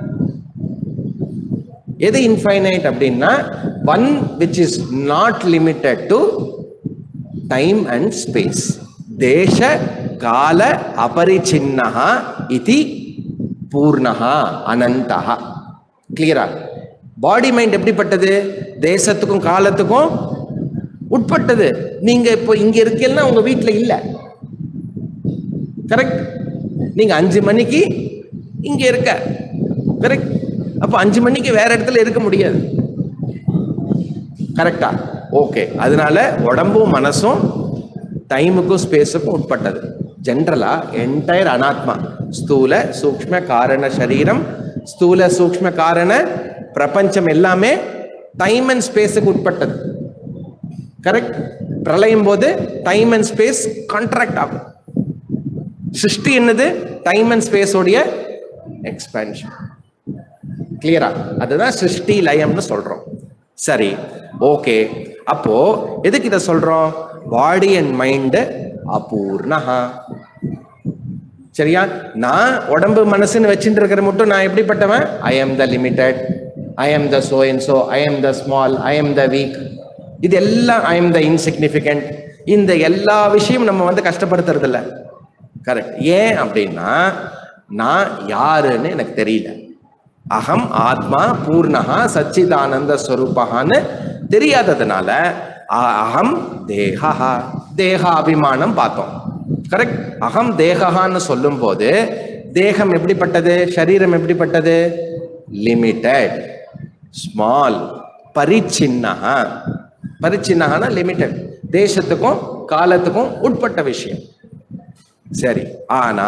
எது இன்ஃபைனைட் அப்படின்னா one which is not limited to time and space தேச கால அபரிச்சின்னஹா இதி பூர்ணஹா அனந்தஹா கிளியரா பாடி மைண்ட் எப்படிப்பட்டது தேசத்துக்கும் காலத்துக்கும் உட்பட்டது நீங்க இப்போ இங்க இருக்கீங்கன்னா உங்க வீட்ல இல்ல கரெக்ட் நீங்க அஞ்சு மணிக்கு இங்க இருக்க கரெக்ட் அப்போ அஞ்சு மணிக்கு வேற இடத்துல இருக்க முடியாது கரெக்டா ஓகே அதனால உடம்பும் மனசும் டைமுக்கும் ஸ்பேஸுக்கும் உட்பட்டது ஜென்ரலா என்டையர் அனாத்மா ஸ்தூல சூக்ஷ்ம காரண சரீரம் ஸ்தூல சூக்ஷ்ம காரண பிரபஞ்சம் எல்லாமே டைம் அண்ட் ஸ்பேஸுக்கு உட்பட்டது கரெக்ட் பிரளயம் போது டைம் அண்ட் ஸ்பேஸ் கான்ட்ராக்ட் ஆகும் சிருஷ்டி என்னது டைம் அண்ட் ஸ்பேஸோடைய எக்ஸ்பேன்ஷன் கிளியரா அதுதான் சிருஷ்டி லயம்னு சொல்றோம் சரி ஓகே அப்போ எதுக்கு இதை சொல்றோம் பாடி அண்ட் மைண்ட் அபூர்ணஹா சரியா நான் உடம்பு மனசுன்னு வச்சுட்டு இருக்கிற மட்டும் நான் எப்படிப்பட்டவன் I am the limited I am the so and so I am the small I am the weak இது எல்லாம் ஐ எம் த இன்சிக்னிஃபிகண்ட் இந்த எல்லா விஷயமும் நம்ம வந்து கஷ்டப்படுத்துறது இல்ல கரெக்ட் ஏன் அப்படின்னா நான் யாருன்னு எனக்கு தெரியல அகம் ஆத்மா பூர்ணஹா சச்சிதானந்த ஸ்வரூபகான்னு தெரியாததுனால அ- அகம் தேகா தேக அபிமானம் பார்த்தோம் கரெக்ட் அகம் தேககான்னு சொல்லும் போது தேகம் எப்படிப்பட்டது சரீரம் எப்படிப்பட்டது லிமிட்டட் ஸ்மால் பரிச்சின்னஹா பரிச்சின்னஹானா லிமிட்டட் தேசத்துக்கும் காலத்துக்கும் உட்பட்ட விஷயம் சரி ஆனா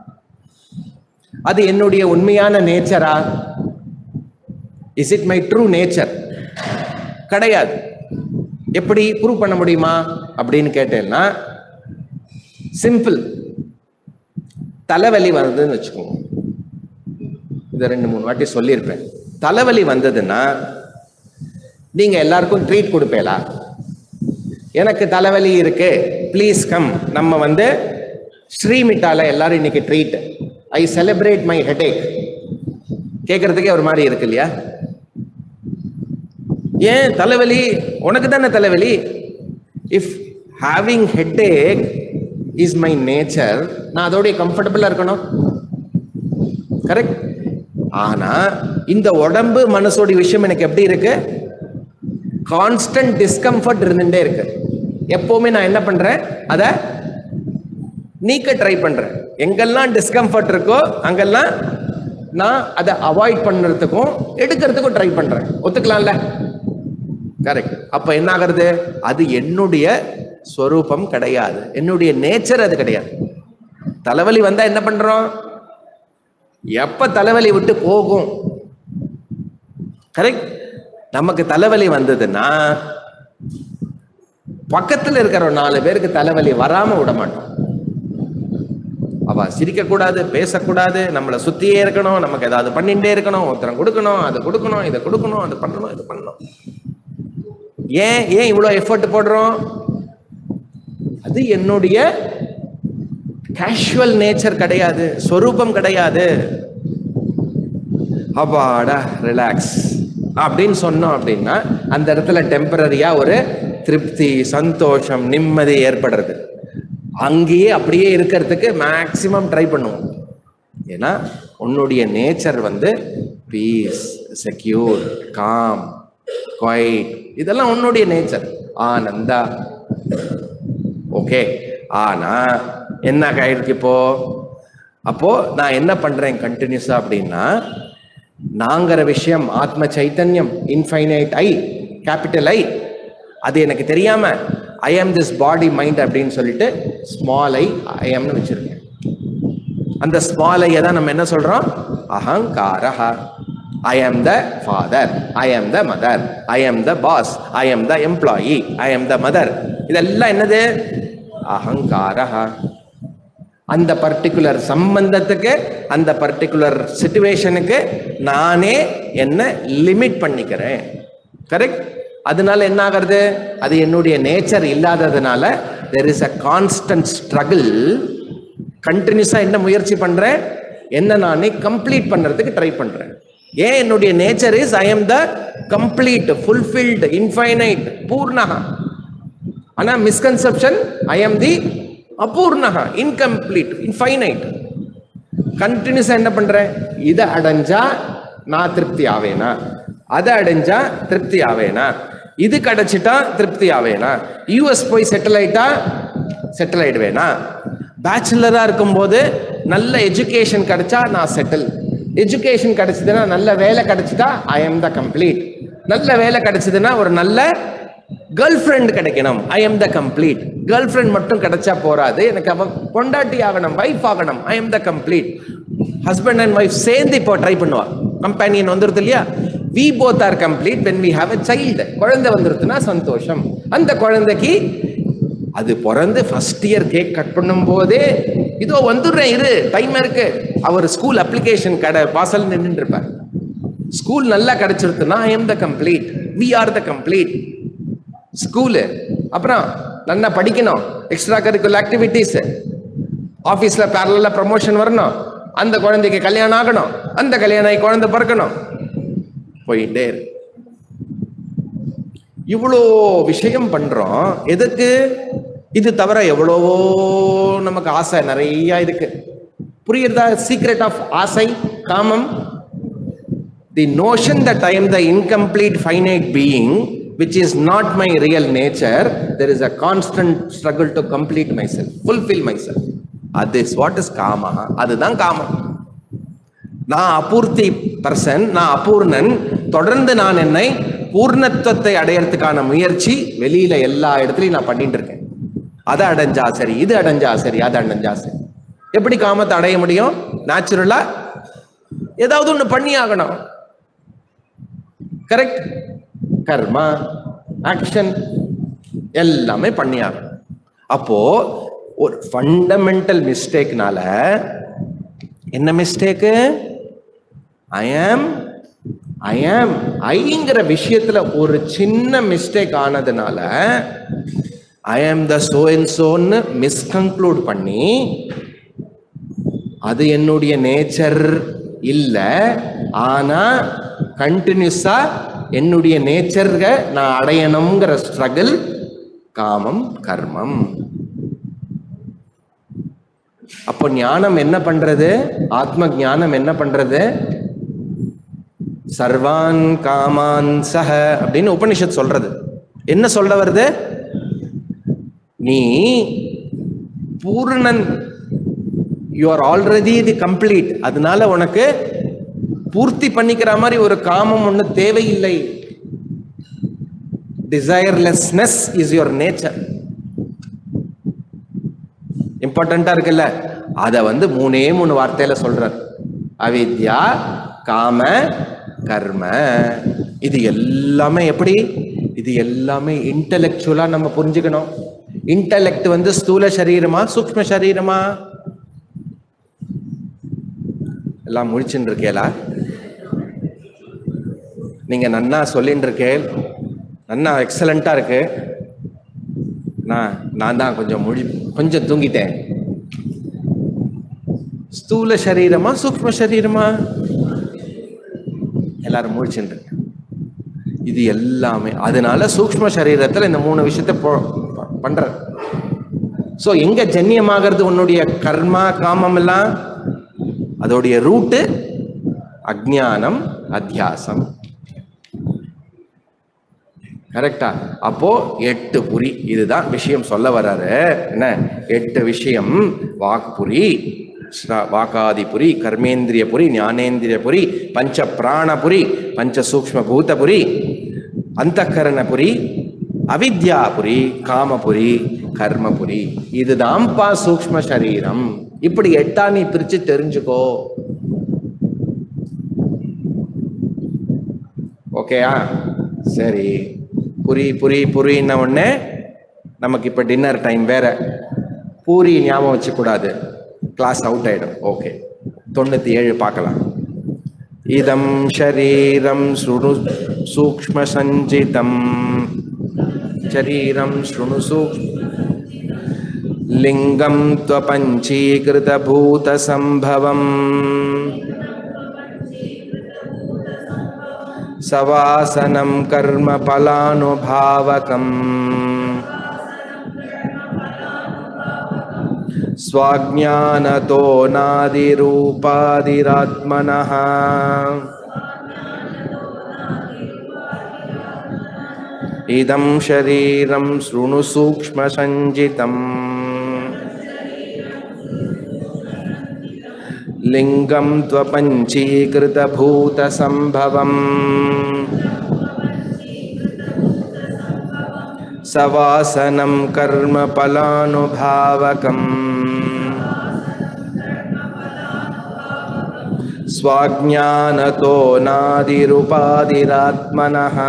அது என்னுடைய உண்மையான நேச்சரா is it my true nature கிடையாது எப்படி ப்ரூவ் பண்ண முடியுமா அப்படின்னு கேட்டேன்னா சிம்பிள் தலைவலி வந்ததுன்னு வச்சுக்கோங்க இதை ரெண்டு மூணு வாட்டி சொல்லியிருப்பேன் தலைவலி வந்ததுன்னா நீங்க எல்லாருக்கும் ட்ரீட் கொடுப்பேலா எனக்கு தலைவலி இருக்கு ப்ளீஸ் கம் நம்ம வந்து ஸ்ரீமிட்டால எல்லாரும் இன்னைக்கு treat I celebrate my headache கேட்கறதுக்கே ஒரு மாதிரி இருக்கு இல்லையா ஏன் தலைவலி உனக்கு தானே தலைவலி if having headache is my nature நான் அதோடைய கம்ஃபர்டபுளா இருக்கணும் கரெக்ட் ஆனா இந்த உடம்பு மனசோட விஷயம் எனக்கு எப்படி இருக்கு கான்ஸ்டன்ட் டிஸ்கம்ஃபர்ட் இருந்துட்டே இருக்கு எப்பவுமே நான் என்ன பண்றேன் அதை நீக்க ட்ரை பண்றேன் எங்கெல்லாம் டிஸ்கம்ஃபர்ட் இருக்கோ அங்கெல்லாம் நான் அதை அவாய்ட் பண்ணுறதுக்கும் எடுக்கிறதுக்கும் ட்ரை பண்றேன் ஒத்துக்கலாம்ல கரெக்ட் அப்ப என்ன ஆகுறது அது என்னுடைய ஸ்வரூபம் கிடையாது என்னுடைய நேச்சர் அது கிடையாது தலைவலி வந்தா என்ன பண்றோம் எப்ப தலைவலி விட்டு போகும் கரெக்ட் நமக்கு தலைவலி வந்ததுன்னா பக்கத்துல இருக்கிற ஒரு நாலு பேருக்கு தலைவலி வராம விட மாட்டோம் அவ சிரிக்கக்கூடாது பேசக்கூடாது நம்மளை சுத்தியே இருக்கணும் நமக்கு ஏதாவது பண்ணிட்டே இருக்கணும் ஒருத்தரம் கொடுக்கணும் அதை கொடுக்கணும் இதை கொடுக்கணும் அது பண்ணணும் இது பண்ணணும் ஏன் ஏன் இவ்வளோ எஃபர்ட் போடுறோம் அது என்னுடைய கேஷுவல் நேச்சர் கிடையாது சொரூபம் கிடையாது அப்பாடா ரிலாக்ஸ் அப்படின்னு சொன்னோம் அப்படின்னா அந்த இடத்துல டெம்பரரியா ஒரு திருப்தி சந்தோஷம் நிம்மதி ஏற்படுறது அங்கேயே அப்படியே இருக்கிறதுக்கு மேக்சிமம் ட்ரை பண்ணுவோம் ஏன்னா உன்னுடைய நேச்சர் வந்து பீஸ் செக்யூர் காம் குவைட் இதெல்லாம் உன்னுடைய நேச்சர் ஆனந்தா ஓகே ஆனா என்ன ஆயிருக்கு இப்போ அப்போ நான் என்ன பண்றேன் கண்டினியூஸா அப்படின்னா நாங்கிற விஷயம் ஆத்ம சைத்தன்யம் இன்ஃபைனைட் ஐ கேபிட்டல் ஐ அது எனக்கு தெரியாம ஐ ஆம் திஸ் பாடி மைண்ட் அப்படின்னு சொல்லிட்டு ஸ்மால் ஐ ஐ ஆம்னு வச்சிருக்கேன் அந்த ஸ்மால் ஐயை தான் நம்ம என்ன சொல்றோம் அகங்காரஹா ஐ ஆம் த ஃபாதர் ஐ ஆம் த மதர் ஐ ஆம் த பாஸ் ஐ ஆம் த எம்ப்ளாயி ஐ ஆம் த மதர் இதெல்லாம் என்னது அகங்காரஹா அந்த பர்டிகுலர் சம்பந்தத்துக்கு அந்த பர்டிகுலர் சுச்சுவேஷனுக்கு நானே என்ன லிமிட் பண்ணிக்கிறேன் கரெக்ட் அதனால என்ன ஆகிறது அது என்னுடைய நேச்சர் இல்லாததுனால there is a constant struggle கண்டினியூஸா என்ன முயற்சி பண்றேன் என்ன நானே கம்ப்ளீட் பண்றதுக்கு ட்ரை பண்றேன் ஏன் என்னுடைய nature is I am the complete fulfilled infinite பூர்ணகா ஆனா மிஸ்கன்செப்ஷன் ஐ எம் தி அபூர்ணகா இன்கம்ப்ளீட் இன்ஃபைனைட் கண்டினியூஸா என்ன பண்றேன் இதை அடைஞ்சா நான் திருப்தி ஆவேனா அதை அடைஞ்சா திருப்தி ஆவேனா இது கிடைச்சிட்டா திருப்தி ஆவேனா யூஎஸ் போய் செட்டில் ஆயிட்டா செட்டில் ஆயிடுவேனா பேச்சுலரா இருக்கும்போது நல்ல எஜுகேஷன் கிடைச்சா நான் செட்டில் எஜுகேஷன் கிடைச்சதுன்னா நல்ல வேலை கிடைச்சிட்டா ஐ எம் த கம்ப்ளீட் நல்ல வேலை கிடைச்சதுன்னா ஒரு நல்ல கேர்ள் ஃப்ரெண்ட் கிடைக்கணும் I am the complete girlfriend மட்டும் கிடைச்சா போறாது எனக்கு அவ பொண்டாட்டி ஆகணும் வைஃப் ஆகணும் I am the complete husband and wife சேர்ந்து இப்போ ட்ரை பண்ணுவா கம்பேனியன் வந்துருது இல்லையா we both are complete when we have a child குழந்தை வந்துருதுன்னா சந்தோஷம் அந்த குழந்தைக்கு அது பிறந்து ஃபர்ஸ்ட் இயர் கேக் கட் பண்ணும் போதே இதோ வந்துடுறேன் இரு டைம் இருக்கு அவர் ஸ்கூல் அப்ளிகேஷன் கடை வாசல் நின்று இருப்பார் ஸ்கூல் நல்லா கிடைச்சிருக்குன்னா I am the complete we are the complete school அப்புறம் நல்லா படிக்கணும் எக்ஸ்ட்ரா கரிக்குலர் ஆக்டிவிட்டீஸ் ஆஃபீஸில் பேரலில் ப்ரமோஷன் வரணும் அந்த குழந்தைக்கு கல்யாணம் ஆகணும் அந்த கல்யாணம் ஆகி குழந்தை பிறக்கணும் போயிட்டே இரு இவ்வளோ விஷயம் பண்றோம் எதுக்கு இது தவிர எவ்வளவோ நமக்கு ஆசை நிறைய இருக்கு புரியுறதா சீக்ரெட் ஆஃப் ஆசை காமம் the notion that I am the incomplete finite being, which is not my real nature, there is a constant struggle to complete myself, fulfill myself. That is what is kama. அதுதான் காமம் நான் அபூர்த்தி person நான் அபூர்ணன் தொடர்ந்து நான் என்னை பூர்ணத்துவத்தை அடையறதுக்கான முயற்சி வெளியில எல்லா இடத்துலையும் நான் பண்ணிட்டு இருக்கேன் அதை அடைஞ்சா சரி இது அடைஞ்சா சரி அது அடைஞ்சா சரி எப்படி காமத்தை அடைய முடியும் நேச்சுரலா ஏதாவது ஒண்ணு பண்ணி ஆகணும் கரெக்ட் கர்மா ஆக்ஷன் எல்லாமே பண்ணி ஆகணும் அப்போ ஒரு ஃபண்டமெண்டல் மிஸ்டேக்னால என்ன மிஸ்டேக்கு ஐ ஆம் ஐ ஆம் ஐங்கிற விஷயத்துல ஒரு சின்ன மிஸ்டேக் ஆனதுனால ஐ ஆம் த சோ அண்ட் சோன்னு மிஸ்கன்க்ளூட் பண்ணி அது என்னுடைய நேச்சர் இல்ல ஆனா கண்டினியூஸா என்னுடைய நேச்சர்க நான் அடையணுங்கிற ஸ்ட்ரகிள் காமம் கர்மம் அப்போ ஞானம் என்ன பண்றது ஆத்ம ஞானம் என்ன பண்றது சர்வான் காமான் சஹ அப்படின்னு உபனிஷத் சொல்றது என்ன சொல்ல வருது நீ பூர்ணன் you are already the complete அதனால உனக்கு பூர்த்தி பண்ணிக்கிற மாதிரி ஒரு காமம் ஒண்ணு தேவையில்லை டிசைர்லெஸ்னஸ் இஸ் யுவர் நேச்சர் இம்பார்ட்டண்டா இருக்குல்ல அத வந்து மூணே மூணு வார்த்தையில சொல்றார் அவித்யா காம கர்ம இது எல்லாமே எப்படி இது எல்லாமே இன்டலெக்சுவலா நம்ம புரிஞ்சுக்கணும் இன்டலெக்ட் வந்து ஸ்தூல சரீரமா சூக்ம சரீரமா எல்லாம் முழிச்சுட்டு இருக்கேலா நீங்க நன்னா சொல்லிட்டு இருக்கேன் நன்னா எக்ஸலண்டா இருக்கு நான் நான் தான் கொஞ்சம் மொழி கொஞ்சம் தூங்கிட்டேன் ஸ்தூல சரீரமா சூக்ம சரீரமா எல்லாரும் முழிச்சுட்டு இருக்கு இது எல்லாமே அதனால சூக்ம சரீரத்துல இந்த மூணு விஷயத்த போ- ப- பண்ற சோ எங்க ஜன்யமாகிறது உன்னுடைய கர்மா காமம் எல்லாம் அதோடைய ரூட்டு அஜ்ஞானம் அத்தியாசம் கரெக்டா அப்போ எட்டு புரி இதுதான் விஷயம் சொல்ல வர்றாரு என்ன எட்டு விஷயம் வாக்புரி ஸ்ர- வாக்காதிபுரி கர்மேந்திரியபுரி ஞானேந்திரியபுரி பஞ்ச பிராணபுரி பஞ்ச சூக்ம பூதபுரி அந்தக்கரணபுரி அவித்யாபுரி காமபுரி கர்மபுரி இதுதான்ப்பா சூக்ம சரீரம் இப்படி எட்டா நீ பிரிச்சு தெரிஞ்சுக்கோ ஓகேயா சரி புரி புரி புரின்ன உடனே நமக்கு இப்போ டின்னர் டைம் வேற பூரி ஞாபகம் வச்சுக்கூடாது கிளாஸ் அவுட் ஆயிடும் ஓகே தொண்ணூற்றி ஏழு பார்க்கலாம் इदं शरीरं शृणु सूक्ष्मसञ्चितं शरीरं शृणु सूक्ष्म लिङ्गं त्वपञ्चीकृतभूतसम्भवम् सवासनं कर्म फलानुभावकम् स्वाज्ञानतो नादिरूपादिरात्मनः इदं शरीरं शृणु सूक्ष्मसञ्जितम् लिङ्गं त्वपञ्चीकृतभूतसम्भवम् सवासनं कर्म फलानुभावकम् स्वाज्ञानतो नादिरुपादिरात्मनः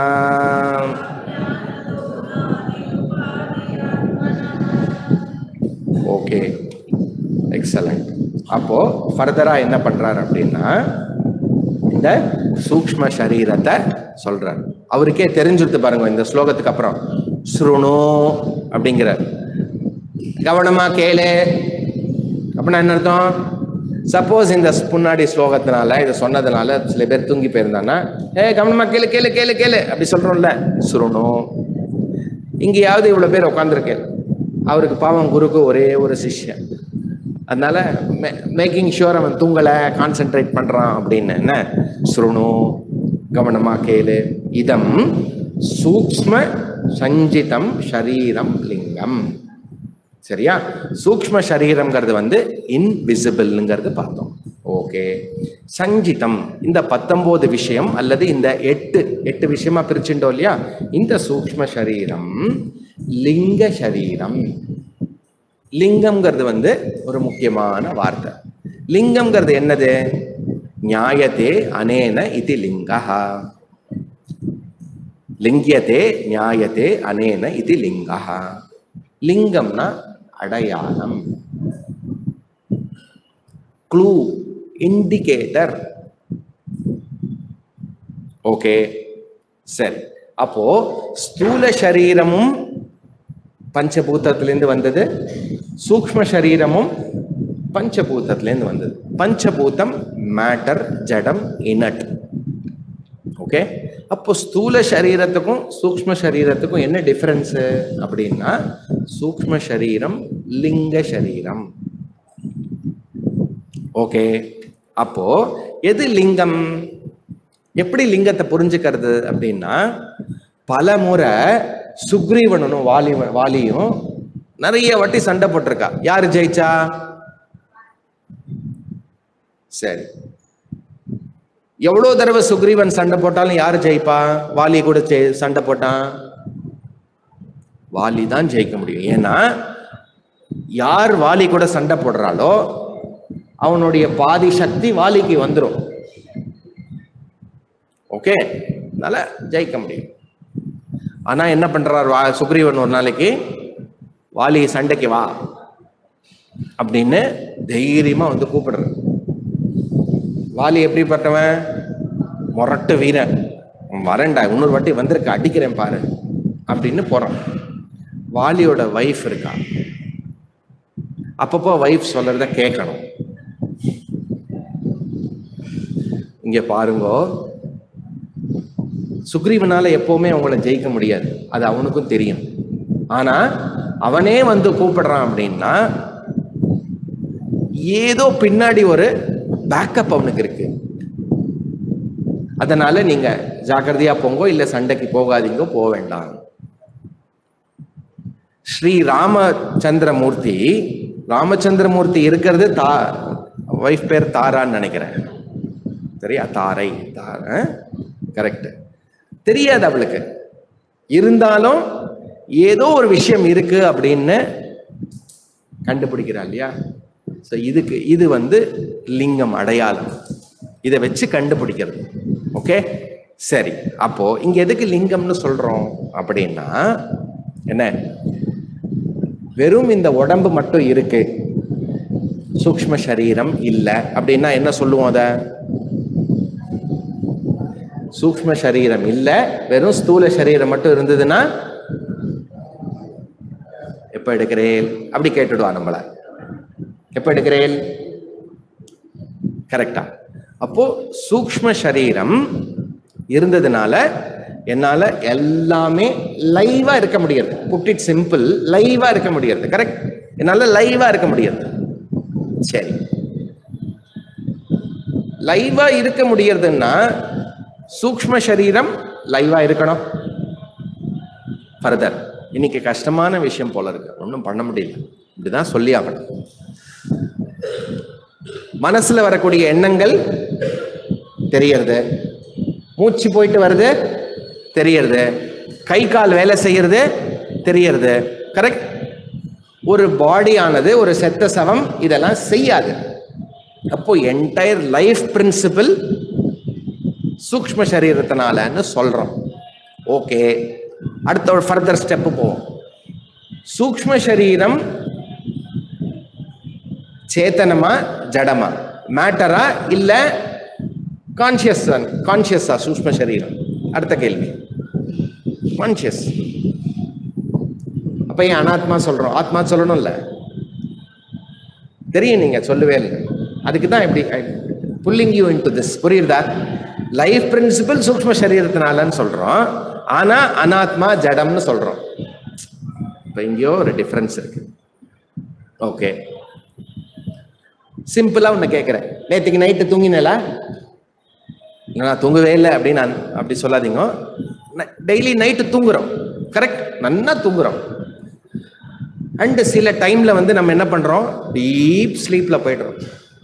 ஓகே எக்ஸலண்ட் அப்போ ஃபர்தரா என்ன பண்றாரு அப்படின்னா இந்த சூக்ஷ்ம சரீரத்தை சொல்றாரு அவருக்கே தெரிஞ்சுடுத்து பாருங்க இந்த ஸ்லோகத்துக்கு அப்புறம் ஸ்ருணு அப்படிங்கிறார் கவனமா கேளு அப்படின்னா என்ன அர்த்தம் சப்போஸ் இந்த முன்னாடி ஸ்லோகத்தினால இதை சொன்னதுனால சில பேர் தூங்கி போயிருந்தான்னா ஏ கவனமா கேளு கேளு கேளு கேளு அப்படி சொல்றோம்ல சுருணு இங்கேயாவது இவ்வளவு பேர் உட்காந்துருக்கேன் அவருக்கு பாவம் குருக்கு ஒரே ஒரு சிஷ்யன் அதனால மேக்கிங் ஷுவர் அவன் தூங்கலை கான்சென்ட்ரேட் பண்றான் அப்படின்னு என்ன சுருணு கவனமா கேளு இதம் சூக்ஷ்ம சஞ்சிதம் ஷரீரம் லிங்கம் சரியா சூக்ஷ்ம சரீரம்ங்கிறது வந்து இன்விசிபிள்ங்கிறது பார்த்தோம் ஓகே சஞ்சிதம் இந்த பத்தொன்பது விஷயம் அல்லது இந்த எட்டு எட்டு விஷயமா பிரிச்சுட்டோம் இல்லையா இந்த சூக்ஷ்ம சரீரம் லிங்க சரீரம் லிங்கம்ங்கிறது வந்து ஒரு முக்கியமான வார்த்தை லிங்கம்ங்கிறது என்னது நியாயத்தே அனேன இது லிங்கா லிங்கியத்தே நியாயத்தே அனேன இது லிங்கா லிங்கம்னா அடையாளம் க்ளூ இண்டிகேட்டர் ஓகே சரி அப்போ ஸ்தூல சரீரமும் பஞ்சபூதத்திலேருந்து வந்தது சூக்ம சரீரமும் பஞ்சபூதத்திலேருந்து வந்தது பஞ்சபூதம் மேட்டர் ஜடம் இனட் ஓகே அப்போ ஸ்தூல சரீரத்துக்கும் சூக்ம சரீரத்துக்கும் என்ன டிஃபரன்ஸ் அப்படின்னா சூக்ம சரீரம் லிங்க சரீரம் ஓகே அப்போ எது லிங்கம் எப்படி லிங்கத்தை புரிஞ்சுக்கிறது அப்படின்னா பல முறை சுக்ரீவனும் வாலி வாலியும் நிறைய வாட்டி சண்டை போட்டிருக்கா யாரு ஜெயிச்சா சரி எவ்வளவு தடவை சுக்ரீவன் சண்டை போட்டாலும் யாரு ஜெயிப்பா வாலி கூட ஜெய்- சண்டை போட்டான் வாலி தான் ஜெயிக்க முடியும் ஏன்னா யார் வாலி கூட சண்டை போடுறாளோ அவனுடைய பாதி சக்தி வாலிக்கு வந்துடும் ஓகே அதனால ஜெயிக்க முடியும் ஆனா என்ன பண்றார் வா சுக்ரீவன் ஒரு நாளைக்கு வாலி சண்டைக்கு வா அப்படின்னு தைரியமா வந்து கூப்பிடுறார் வாலி எப்படிப்பட்டவன் முரட்டு வீரன் அவன் வரேன்டா இன்னொரு வாட்டி வந்திருக்க அடிக்கிறேன் பாரு அப்படின்னு போறான் வாலியோட வைஃப் இருக்கா அப்பப்போ வைஃப் சொல்றத கேட்கணும் இங்க பாருங்கோ சுக்ரீவனால எப்பவுமே அவங்கள ஜெயிக்க முடியாது அது அவனுக்கும் தெரியும் ஆனா அவனே வந்து கூப்பிடுறான் அப்படின்னா ஏதோ பின்னாடி ஒரு பேக்கப் அவனுக்கு இருக்கு அதனால நீங்க ஜாக்கிரதையா போங்கோ இல்ல சண்டைக்கு போகாதீங்க போக வேண்டாம் ஸ்ரீ ராமச்சந்திரமூர்த்தி ராமச்சந்திரமூர்த்தி இருக்கிறது தா வைஃப் பேர் தாரான்னு நினைக்கிறேன் சரியா தாரை தார கரெக்ட் தெரியாது அவளுக்கு இருந்தாலும் ஏதோ ஒரு விஷயம் இருக்கு அப்படின்னு கண்டுபிடிக்கிறா இல்லையா ஸோ இதுக்கு இது வந்து லிங்கம் அடையாளம் இதை வச்சு கண்டுபிடிக்கிறது ஓகே சரி அப்போ இங்க எதுக்கு லிங்கம்னு சொல்றோம் அப்படின்னா என்ன வெறும் இந்த உடம்பு மட்டும் இருக்கு சூக்ஷ்ம சரீரம் இல்லை அப்படின்னா என்ன சொல்லுவோம் அத சூக்ஷ்ம சரீரம் இல்ல வெறும் ஸ்தூல சரீரம் மட்டும் இருந்ததுன்னா எப்ப எடுக்கிறேன் அப்படி கேட்டுடுவா நம்மள எப்ப எடுக்கிறேன் கரெக்டா அப்போ சூக்ஷ்ம சரீரம் இருந்ததுனால என்னால எல்லாமே லைவா இருக்க முடியாது புட் இட் சிம்பிள் லைவா இருக்க முடியாது கரெக்ட் என்னால லைவா இருக்க முடியாது சரி லைவா இருக்க முடியறதுன்னா சூக்ஷ்ம சரீரம் லைவா இருக்கணும் ஃபர்தர் இன்னைக்கு கஷ்டமான விஷயம் போல இருக்கு ஒன்றும் பண்ண முடியல இப்படிதான் சொல்லி ஆகணும் மனசுல வரக்கூடிய எண்ணங்கள் தெரியறது மூச்சு போயிட்டு வருது தெரியறது கை கால் வேலை செய்யறது தெரியறது கரெக்ட் ஒரு பாடியானது ஒரு செத்த சவம் இதெல்லாம் செய்யாது அப்போ என்டையர் லைஃப் பிரின்சிபிள் சூக்ஷ்ம சரீரத்தினாலன்னு சொல்றோம் ஓகே அடுத்த ஒரு ஃபர்தர் ஸ்டெப் போவோம் சூக்ஷ்ம சரீரம் சேத்தனமா ஜடமா மேட்டரா இல்ல கான்சியஸ் கான்சியஸா சூக்ஷ்ம சரீரம் அடுத்த கேள்வி கான்சியஸ் அப்ப ஏன் அனாத்மா சொல்றோம் ஆத்மா சொல்லணும்ல தெரியும் நீங்க சொல்லவே இல்லை அதுக்கு தான் இப்படி புல்லிங் யூ இன்டு திஸ் புரியுதா லைஃப் பிரின்சிபல் சூக்ஷ்ம சரீரத்தினாலன்னு சொல்றோம் ஆனா அனாத்மா ஜடம்னு சொல்றோம் இப்போ இங்கேயோ ஒரு டிஃப்ரென்ஸ் இருக்கு ஓகே சிம்பிளா ஒன்று கேட்குறேன் நேற்றுக்கு நைட்டு தூங்கினேலா நான் தூங்கவே இல்லை அப்படின்னு நான் அப்படி சொல்லாதீங்க டெய்லி நைட்டு தூங்குறோம் கரெக்ட் நல்லா தூங்குறோம் அண்ட் சில டைம்ல வந்து நம்ம என்ன பண்றோம் டீப் ஸ்லீப்ல போயிடுறோம்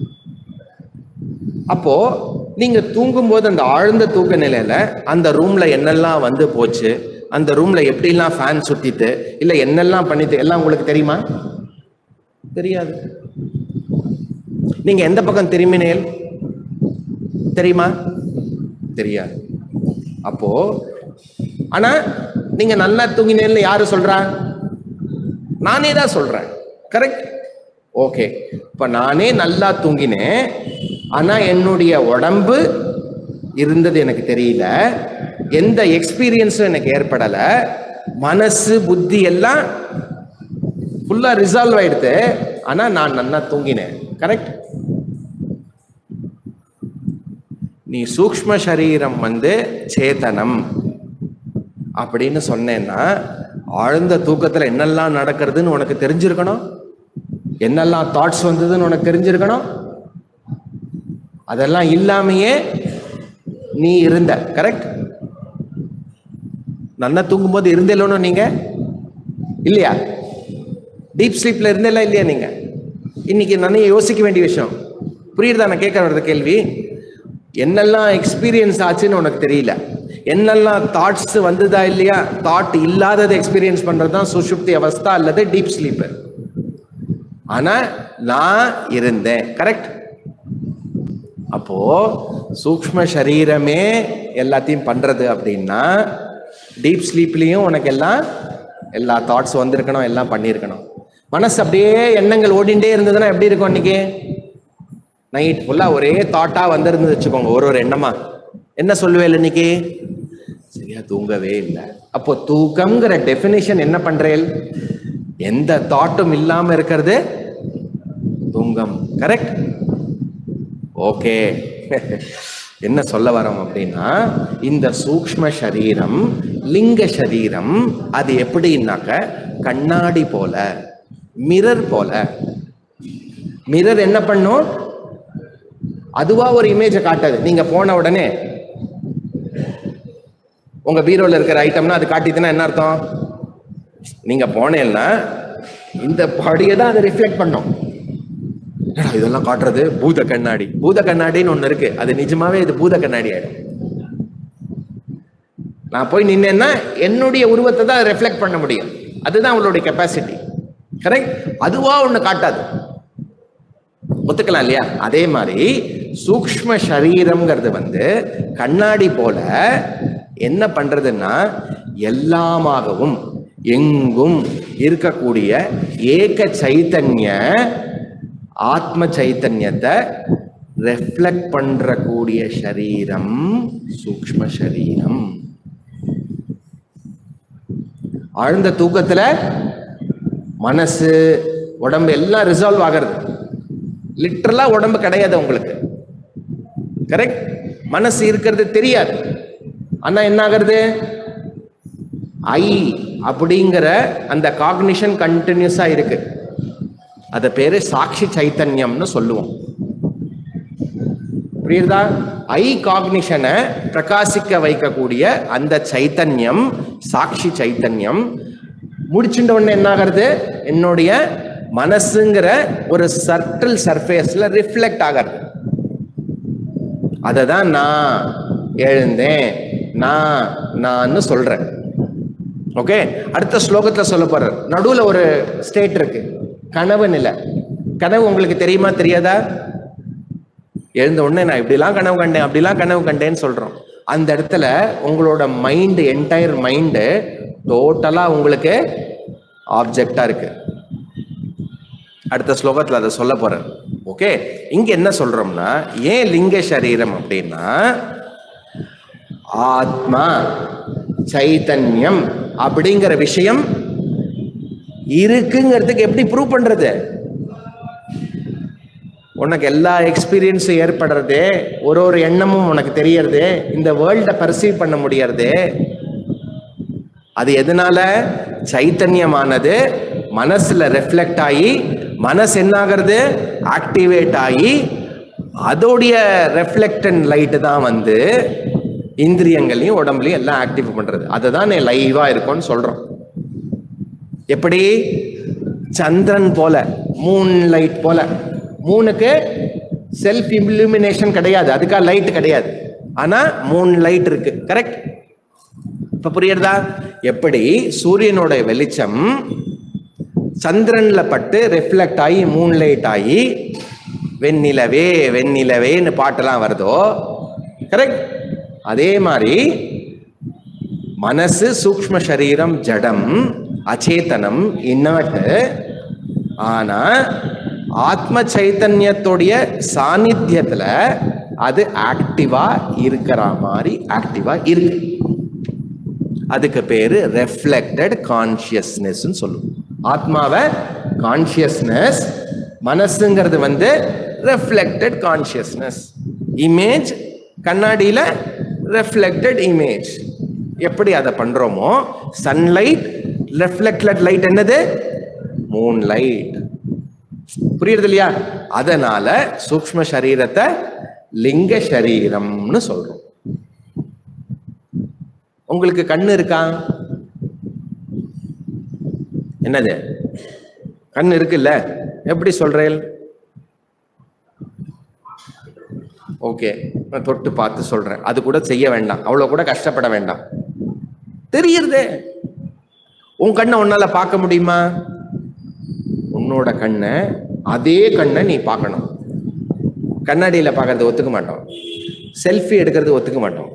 அப்போ நீங்க தூங்கும்போது அந்த ஆழ்ந்த தூக்க நிலையில அந்த ரூம்ல என்னெல்லாம் வந்து போச்சு அந்த ரூம்ல எப்படிலாம் ஃபேன் சுத்திட்டு இல்ல என்னெல்லாம் பண்ணிட்டு எல்லாம் உங்களுக்கு தெரியுமா தெரியாது நீங்க எந்த பக்கம் திரும்பினேல் தெரியுமா தெரியாது அப்போ ஆனா நீங்க நல்லா தூங்கினேன்னு யாரு சொல்றா நானே தான் சொல்றேன் கரெக்ட் ஓகே இப்ப நானே நல்லா தூங்கினேன் ஆனா என்னுடைய உடம்பு இருந்தது எனக்கு தெரியல எந்த எக்ஸ்பீரியன்ஸும் எனக்கு ஏற்படல மனசு புத்தி எல்லாம் ஃபுல்லா ரிசால்வ் ஆயிடுது ஆனா நான் நல்லா தூங்கினேன் கரெக்ட் நீ சூக்ஷ்ம சரீரம் வந்து சேதனம் அப்படின்னு சொன்னேன்னா ஆழ்ந்த தூக்கத்துல என்னெல்லாம் நடக்கிறதுன்னு உனக்கு தெரிஞ்சிருக்கணும் என்னெல்லாம் தாட்ஸ் வந்ததுன்னு உனக்கு தெரிஞ்சிருக்கணும் அதெல்லாம் இல்லாமையே நீ இருந்த கரெக்ட் நல்லா தூங்கும்போது இருந்தேலோன்னு நீங்க இல்லையா டீப் ஸ்லீப்ல இருந்தேல இல்லையா நீங்க இன்னைக்கு நிறைய யோசிக்க வேண்டிய விஷயம் புரியுறதா நான் கேட்க வர்றது கேள்வி என்னெல்லாம் எக்ஸ்பீரியன்ஸ் ஆச்சுன்னு உனக்கு தெரியல என்னெல்லாம் தாட்ஸ் வந்ததா இல்லையா தாட் இல்லாததை எக்ஸ்பீரியன்ஸ் பண்றது தான் சுஷுப்தி அவஸ்தா அல்லது டீப் ஸ்லீப் ஆனா நான் இருந்தேன் கரெக்ட் அப்போ சூக்ஷ்ம சரீரமே எல்லாத்தையும் பண்றது அப்படின்னா டீப் ஸ்லீப்லயும் உனக்கு எல்லாம் எல்லா தாட்ஸ் வந்திருக்கணும் எல்லாம் பண்ணியிருக்கணும் மனசு அப்படியே எண்ணங்கள் ஓடிண்டே இருந்ததுன்னா எப்படி இருக்கும் இன்னைக்கு நைட் ஃபுல்லா ஒரே தாட்டா வந்திருந்து வச்சுக்கோங்க ஒரு ஒரு எண்ணமா என்ன சொல்லுவேன் இன்னைக்கு சரியா தூங்கவே இல்லை அப்போ தூக்கம்ங்கிற டெஃபினிஷன் என்ன பண்றேன் எந்த தாட்டும் இல்லாம இருக்கிறது தூங்கம் கரெக்ட் ஓகே என்ன சொல்ல வரோம் அப்படின்னா இந்த சூக்ஷ்ம சரீரம் லிங்க சரீரம் அது எப்படின்னாக்க கண்ணாடி போல மிரர் போல மிரர் என்ன பண்ணும் அதுவா ஒரு இமேஜை காட்டாது நீங்க போன உடனே உங்க பீரோல இருக்கிற ஐட்டம்னா அது காட்டிதுன்னா என்ன அர்த்தம் நீங்க போனேன்னா இந்த பாடியை தான் அதை ரிஃப்ளெக்ட் பண்ணும் என்னடா இதெல்லாம் காட்டுறது பூத கண்ணாடி பூத கண்ணாடின்னு ஒண்ணு இருக்கு அது நிஜமாவே இது பூத கண்ணாடி ஆயிடும் நான் போய் நின்னேன்னா என்னுடைய உருவத்தை தான் ரெஃப்ளெக்ட் பண்ண முடியும் அதுதான் அவளுடைய கெப்பாசிட்டி கரெக்ட் அதுவா ஒண்ணு காட்டாது ஒத்துக்கலாம் இல்லையா அதே மாதிரி சூக்ஷ்ம சரீரம்ங்கிறது வந்து கண்ணாடி போல என்ன பண்றதுன்னா எல்லாமாகவும் எங்கும் இருக்கக்கூடிய ஏக சைத்தன்ய ஆத்ம சைத்தன்யத்தை ரெஃப்ளெக்ட் பண்ற கூடிய சரீரம் சூக்ஷ்ம சரீரம் ஆழ்ந்த தூக்கத்துல மனசு உடம்பு எல்லாம் ரிசால்வ் ஆகிறது லிட்டரலா உடம்பு கிடையாது உங்களுக்கு கரெக்ட் மனசு இருக்கிறது தெரியாது ஆனா என்ன ஆகிறது ஐ அப்படிங்கிற அந்த காக்னிஷன் கண்டினியூஸா இருக்கு அத பேரு சாட்சி சைத்தன்யம்னு சொல்லுவோம் புரியுதா ஐ காக்னிஷனை பிரகாசிக்க வைக்கக்கூடிய அந்த சைத்தன்யம் சாட்சி சைத்தன்யம் முடிச்சுட்ட உடனே என்ன ஆகிறது என்னுடைய மனசுங்கிற ஒரு சர்டில் சர்ஃபேஸ்ல ரிஃப்ளெக்ட் ஆகிறது அதை தான் நான் எழுந்தேன் நான் நான் சொல்றேன் ஓகே அடுத்த ஸ்லோகத்துல சொல்ல போறார் நடுவுல ஒரு ஸ்டேட் இருக்கு கனவு நிலை கனவு உங்களுக்கு தெரியுமா தெரியாதா எழுந்த உடனே நான் இப்படிலாம் கனவு கண்டேன் அப்படிலாம் கனவு கண்டேன்னு சொல்றோம் அந்த இடத்துல உங்களோட மைண்டு என்டையர் மைண்டு டோட்டலா உங்களுக்கு ஆப்ஜெக்டா இருக்கு அடுத்த ஸ்லோகத்துல அதை சொல்ல போறேன் ஓகே இங்க என்ன சொல்றோம்னா ஏன் லிங்க சரீரம் அப்படின்னா ஆத்மா சைத்தன்யம் அப்படிங்கிற விஷயம் இருக்குங்கிறதுக்கு எப்படி ப்ரூவ் பண்றது உனக்கு எல்லா எக்ஸ்பீரியன்ஸும் ஏற்படுறது ஒரு ஒரு எண்ணமும் உனக்கு தெரியறது இந்த வேர்ல்டை பர்சீவ் பண்ண முடியறது அது எதனால சைத்தன்யமானது மனசுல ரெஃப்ளெக்ட் ஆகி மனசு என்ன ஆகிறது ஆக்டிவேட் ஆகி அதோடைய ரெஃப்ளெக்டன் லைட்டு தான் வந்து இந்திரியங்களையும் உடம்புலையும் எல்லாம் ஆக்டிவ் பண்றது அதை தான் நீ லைவா இருக்கும்னு சொல்றோம் எப்படி சந்திரன் போல மூன் லைட் போல மூணுக்கு செல்ஃப் இலுமினேஷன் கிடையாது அதுக்காக லைட் கிடையாது ஆனா மூன் லைட் இருக்கு கரெக்ட் இப்ப புரியுறதா எப்படி சூரியனோட வெளிச்சம் சந்திரன்ல பட்டு ரிஃப்ளெக்ட் ஆகி மூன் லைட் ஆகி வெண்ணிலவே வெண்ணிலவேன்னு பாட்டெல்லாம் வருதோ கரெக்ட் அதே மாதிரி மனசு சூக்ஷ்ம சரீரம் ஜடம் அச்சேதனம் இன்னவட்டு ஆனா ஆத்ம சைத்தன்யத்துடைய சாநித்தியத்துல அது ஆக்டிவா இருக்கிற மாதிரி ஆக்டிவா இருக்கு அதுக்கு பேரு ரெஃப்ளெக்டட் கான்சியஸ்னஸ் சொல்லுவோம் ஆத்மாவை கான்சியஸ்னஸ் மனசுங்கிறது வந்து ரெஃப்ளெக்டட் கான்சியஸ்னஸ் இமேஜ் கண்ணாடியில ரெஃப்ளெக்டட் இமேஜ் எப்படி அதை பண்றோமோ சன்லைட் ரெஃப்ளெக்டட் லைட் என்னது மூன் லைட் புரியுறது இல்லையா அதனால சூக்ம சரீரத்தை லிங்க சரீரம்னு சொல்றோம் உங்களுக்கு கண்ணு இருக்கா என்னது கண் இருக்குல்ல எப்படி சொல்றேன் ஓகே நான் தொட்டு பார்த்து சொல்றேன் அது கூட செய்ய வேண்டாம் அவ்வளவு கூட கஷ்டப்பட வேண்டாம் தெரியுறதே உன் கண்ணை உன்னால பார்க்க முடியுமா உன்னோட கண்ணை அதே கண்ணை நீ பார்க்கணும் கண்ணாடியில பார்க்கறது ஒத்துக்க மாட்டோம் செல்ஃபி எடுக்கிறது ஒத்துக்க மாட்டோம்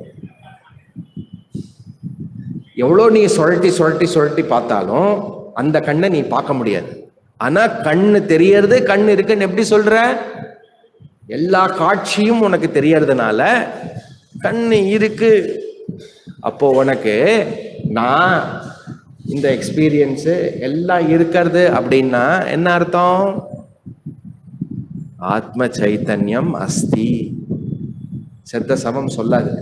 எவ்வளோ நீ சுழட்டி சுழட்டி சுழட்டி பார்த்தாலும் அந்த கண்ணை நீ பார்க்க முடியாது ஆனா கண்ணு தெரியறது கண் இருக்குன்னு எப்படி சொல்ற எல்லா காட்சியும் உனக்கு தெரியறதுனால கண்ணு இருக்கு அப்போ உனக்கு நான் இந்த எக்ஸ்பீரியன்ஸு எல்லாம் இருக்கிறது அப்படின்னா என்ன அர்த்தம் ஆத்ம சைத்தன்யம் அஸ்தி செத்த சமம் சொல்லாது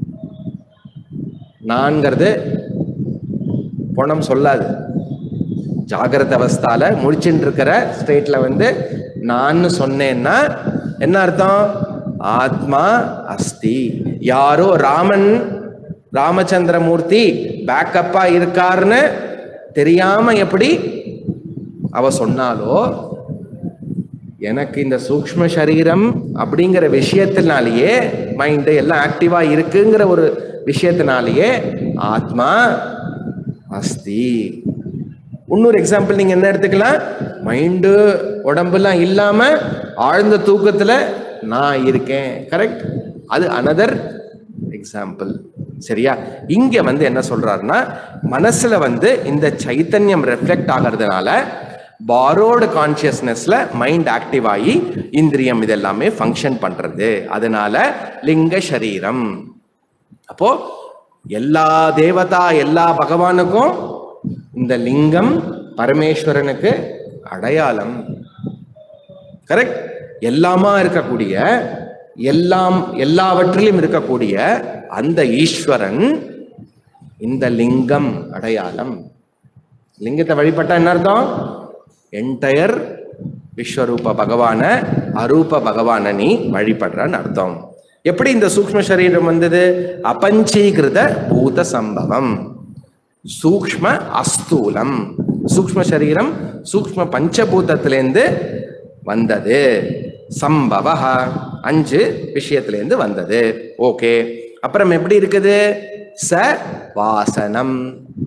நான்கிறது பணம் சொல்லாது ஜாகிரத அவஸ்தால முடிச்சுட்டு இருக்கிற ஸ்டேட்ல வந்து நான் சொன்னேன்னா என்ன அர்த்தம் ஆத்மா அஸ்தி யாரோ ராமன் ராமச்சந்திரமூர்த்தி பேக்கப்பா இருக்காருன்னு தெரியாம எப்படி அவ சொன்னாலோ எனக்கு இந்த சூக்ஷ்ம சரீரம் அப்படிங்கிற விஷயத்தினாலேயே மைண்டு எல்லாம் ஆக்டிவா இருக்குங்கிற ஒரு விஷயத்தினாலேயே ஆத்மா அஸ்தி இன்னொரு எக்ஸாம்பிள் நீங்க என்ன எடுத்துக்கலாம் மைண்டு உடம்புலாம் இல்லாம ஆழ்ந்த தூக்கத்துல நான் இருக்கேன் கரெக்ட் அது அனதர் எக்ஸாம்பிள் சரியா இங்க வந்து என்ன சொல்றாருன்னா மனசுல வந்து இந்த சைத்தன்யம் ரெஃப்ளெக்ட் ஆகிறதுனால பாரோடு கான்சியஸ்னஸ்ல மைண்ட் ஆக்டிவ் ஆகி இந்திரியம் இதெல்லாமே ஃபங்க்ஷன் பண்றது அதனால லிங்க சரீரம் அப்போ எல்லா தேவதா எல்லா பகவானுக்கும் இந்த லிங்கம் பரமேஸ்வரனுக்கு அடையாளம் கரெக்ட் எல்லாமா இருக்கக்கூடிய எல்லாம் எல்லாவற்றிலும் இருக்கக்கூடிய அந்த ஈஸ்வரன் இந்த லிங்கம் அடையாளம் லிங்கத்தை வழிபட்டா என்ன அர்த்தம் என்டையர் விஸ்வரூப பகவான அரூப பகவான நீ வழிபடுறன்னு அர்த்தம் எப்படி இந்த சூக்ம சரீரம் வந்தது அபஞ்சீகிருத பூத சம்பவம் சூக்ம அஸ்தூலம் சூக்ம சரீரம் சூக்ம பஞ்சபூதத்திலேருந்து வந்தது சம்பவ அஞ்சு விஷயத்திலேருந்து வந்தது ஓகே அப்புறம் எப்படி இருக்குது ச வாசனம்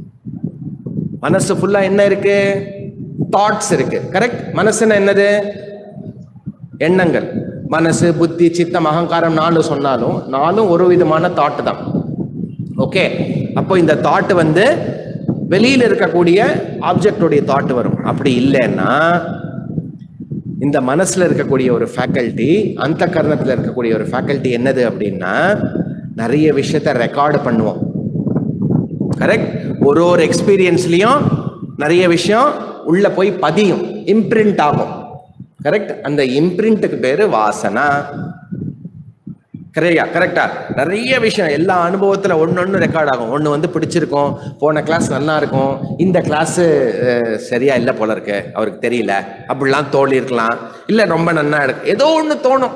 மனசு ஃபுல்லா என்ன இருக்கு தாட்ஸ் இருக்கு கரெக்ட் மனசுன்னா என்னது எண்ணங்கள் மனசு புத்தி சித்தம் அகங்காரம் நாலு சொன்னாலும் நாலும் ஒரு விதமான தாட் தான் ஓகே அப்போ இந்த தாட் வந்து வெளியில இருக்கக்கூடிய ஆப்ஜெக்டோடைய தாட் வரும் அப்படி இல்லைன்னா இந்த மனசுல இருக்கக்கூடிய ஒரு ஃபேக்கல்ட்டி அந்த கர்ணத்துல இருக்கக்கூடிய ஒரு ஃபேக்கல்ட்டி என்னது அப்படின்னா நிறைய விஷயத்த ரெக்கார்டு பண்ணுவோம் கரெக்ட் ஒரு ஒரு எக்ஸ்பீரியன்ஸ்லயும் நிறைய விஷயம் உள்ள போய் பதியும் இம்ப்ரிண்ட் ஆகும் கரெக்ட் அந்த இம்ப்ரிண்ட்டுக்கு பேரு வாசனா கரெக்டா கரெக்டா நிறைய விஷயம் எல்லா அனுபவத்துல ஒன்னொன்னு ரெக்கார்ட் ஆகும் ஒண்ணு வந்து பிடிச்சிருக்கும் போன கிளாஸ் நல்லா இருக்கும் இந்த கிளாஸ் சரியா இல்லை போல இருக்கு அவருக்கு தெரியல அப்படிலாம் தோழி இருக்கலாம் இல்ல ரொம்ப நன்னா இருக்கு ஏதோ ஒண்ணு தோணும்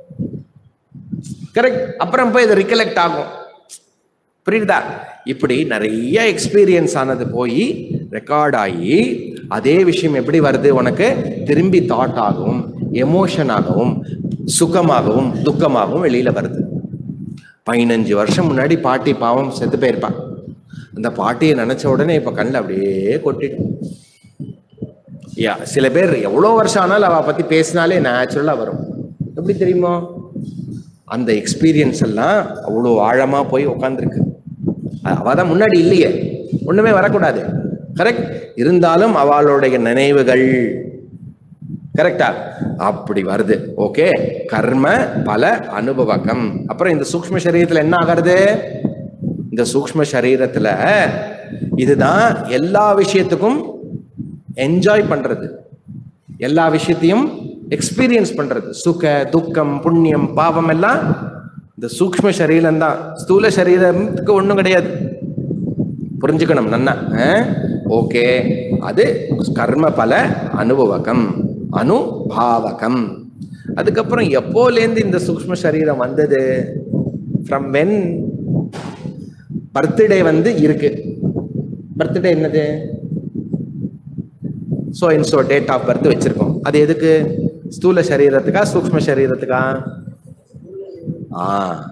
கரெக்ட் அப்புறம் போய் இது ரிகலெக்ட் ஆகும் புரியுதா இப்படி நிறைய எக்ஸ்பீரியன்ஸ் ஆனது போய் ரெக்கார்ட் ஆகி அதே விஷயம் எப்படி வருது உனக்கு திரும்பி தாட் ஆகவும் எமோஷன் ஆகவும் சுகமாகவும் துக்கமாகவும் வெளியில வருது பதினஞ்சு வருஷம் முன்னாடி பாட்டி பாவம் செத்து போயிருப்பான் அந்த பாட்டியை நினைச்ச உடனே இப்ப கண்ணில் அப்படியே கொட்டிடும் யா சில பேர் எவ்வளோ வருஷம் ஆனாலும் அவ பத்தி பேசினாலே நேச்சுரலா வரும் எப்படி தெரியுமோ அந்த எக்ஸ்பீரியன்ஸ் எல்லாம் அவ்வளோ ஆழமா போய் உட்காந்துருக்கு அவ தான் முன்னாடி இல்லையே ஒண்ணுமே வரக்கூடாது கரெக்ட் இருந்தாலும் அவளுடைய நினைவுகள் கரெக்டா அப்படி வருது ஓகே கர்ம பல அனுபவகம் அப்புறம் இந்த சூக்ம சரீரத்துல என்ன ஆகிறது இந்த சூக்ம சரீரத்துல இதுதான் எல்லா விஷயத்துக்கும் என்ஜாய் பண்றது எல்லா விஷயத்தையும் எக்ஸ்பீரியன்ஸ் பண்றது சுக துக்கம் புண்ணியம் பாவம் எல்லாம் இந்த சூக்ம சரீரம் தான் ஸ்தூல சரீரத்துக்கு ஒண்ணும் கிடையாது புரிஞ்சுக்கணும் நன்னா ஓகே அது கர்ம பல அனுபவகம் அனுபாவகம் அதுக்கப்புறம் எப்போலேருந்து இந்த சூக்ம சரீரம் வந்தது ஃப்ரம் வென் பர்த்டே வந்து இருக்கு பர்த்டே என்னது so and so date of birth வச்சிருக்கோம் அது எதுக்கு ஸ்தூல சரீரத்துக்கா சூக்ம சரீரத்துக்கா ஆ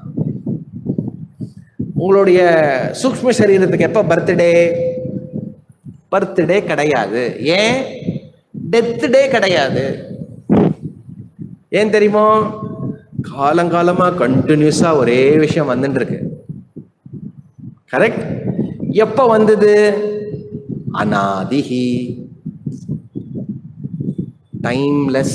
உங்களுடைய சூக்ம சரீரத்துக்கு எப்போ பர்த்டே பர்த்டே கிடையாது ஏன் டெத் டே கிடையாது ஏன் தெரியுமோ காலங்காலமா கண்டினியூஸா ஒரே விஷயம் வந்துட்டு இருக்கு கரெக்ட் எப்ப வந்தது அனாதிஹி டைம்லெஸ்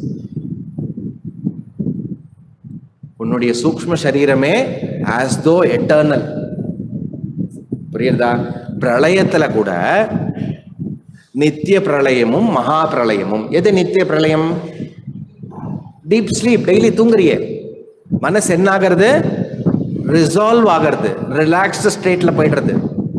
உன்னுடைய சூக்ம சரீரமே ஆஸ் தோ எட்டர்னல் புரியுறதா பிரளயத்துல கூட நித்திய பிரளயமும் மகா பிரளயமும் எது நித்திய பிரளயம் டீப் ஸ்லீப் டெய்லி தூங்குறியே மனசு என்ன ஆகிறது ரிசால்வ் ஆகிறது ரிலாக்ஸ்டு ஸ்டேட்ல போயிடுறது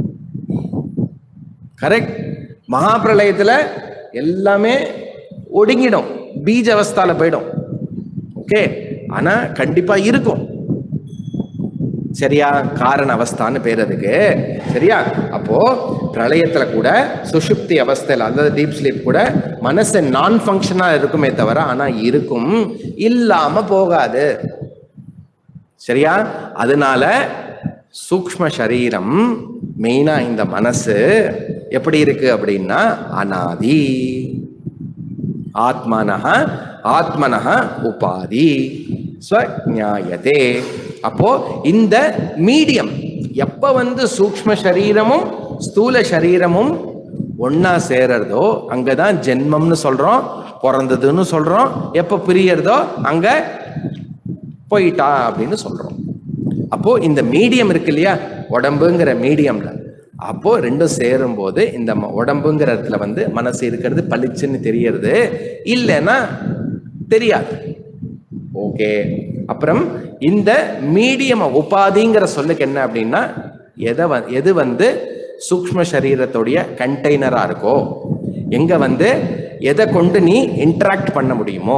கரெக்ட் மகா பிரளயத்துல எல்லாமே ஒடுங்கிடும் பீஜ அவஸ்தால போயிடும் ஓகே ஆனா கண்டிப்பா இருக்கும் சரியா காரண அவஸ்தான்னு பேர் அதுக்கு சரியா அப்போ பிரளயத்துல கூட சுஷுப்தி அவஸ்தையில் அதாவது டீப் ஸ்லீப் கூட மனசு நான் ஃபங்க்ஷனா இருக்குமே தவிர ஆனா இருக்கும் இல்லாம போகாது சரியா அதனால சூக்ம சரீரம் மெயினா இந்த மனசு எப்படி இருக்கு அப்படின்னா அனாதி ஆத்மனஹ ஆத்மனஹ உபாதி ஸ்வஞாயதே அப்போ இந்த மீடியம் எப்ப வந்து சூக்ம சரீரமும் ஸ்தூல சரீரமும் ஒன்னா சேரறதோ அங்கதான் ஜென்மம்னு சொல்றோம் பிறந்ததுன்னு சொல்றோம் எப்ப பிரியறதோ அங்க போயிட்டா அப்படின்னு சொல்றோம் அப்போ இந்த மீடியம் இருக்கு இல்லையா உடம்புங்கிற மீடியம்ல அப்போ ரெண்டும் சேரும் போது இந்த ம- உடம்புங்கிற இடத்துல வந்து மனசு இருக்கிறது பளிச்சுன்னு தெரியறது இல்லைன்னா தெரியாது ஓகே அப்புறம் இந்த மீடியம் உபாதிங்கிற சொல்லுக்கு என்ன அப்படின்னா எதை வ- எது வந்து சூக்ஷ்ம சரீரத்துடைய கண்டெய்னரா இருக்கோ எங்க வந்து எதை கொண்டு நீ இன்டராக்ட் பண்ண முடியுமோ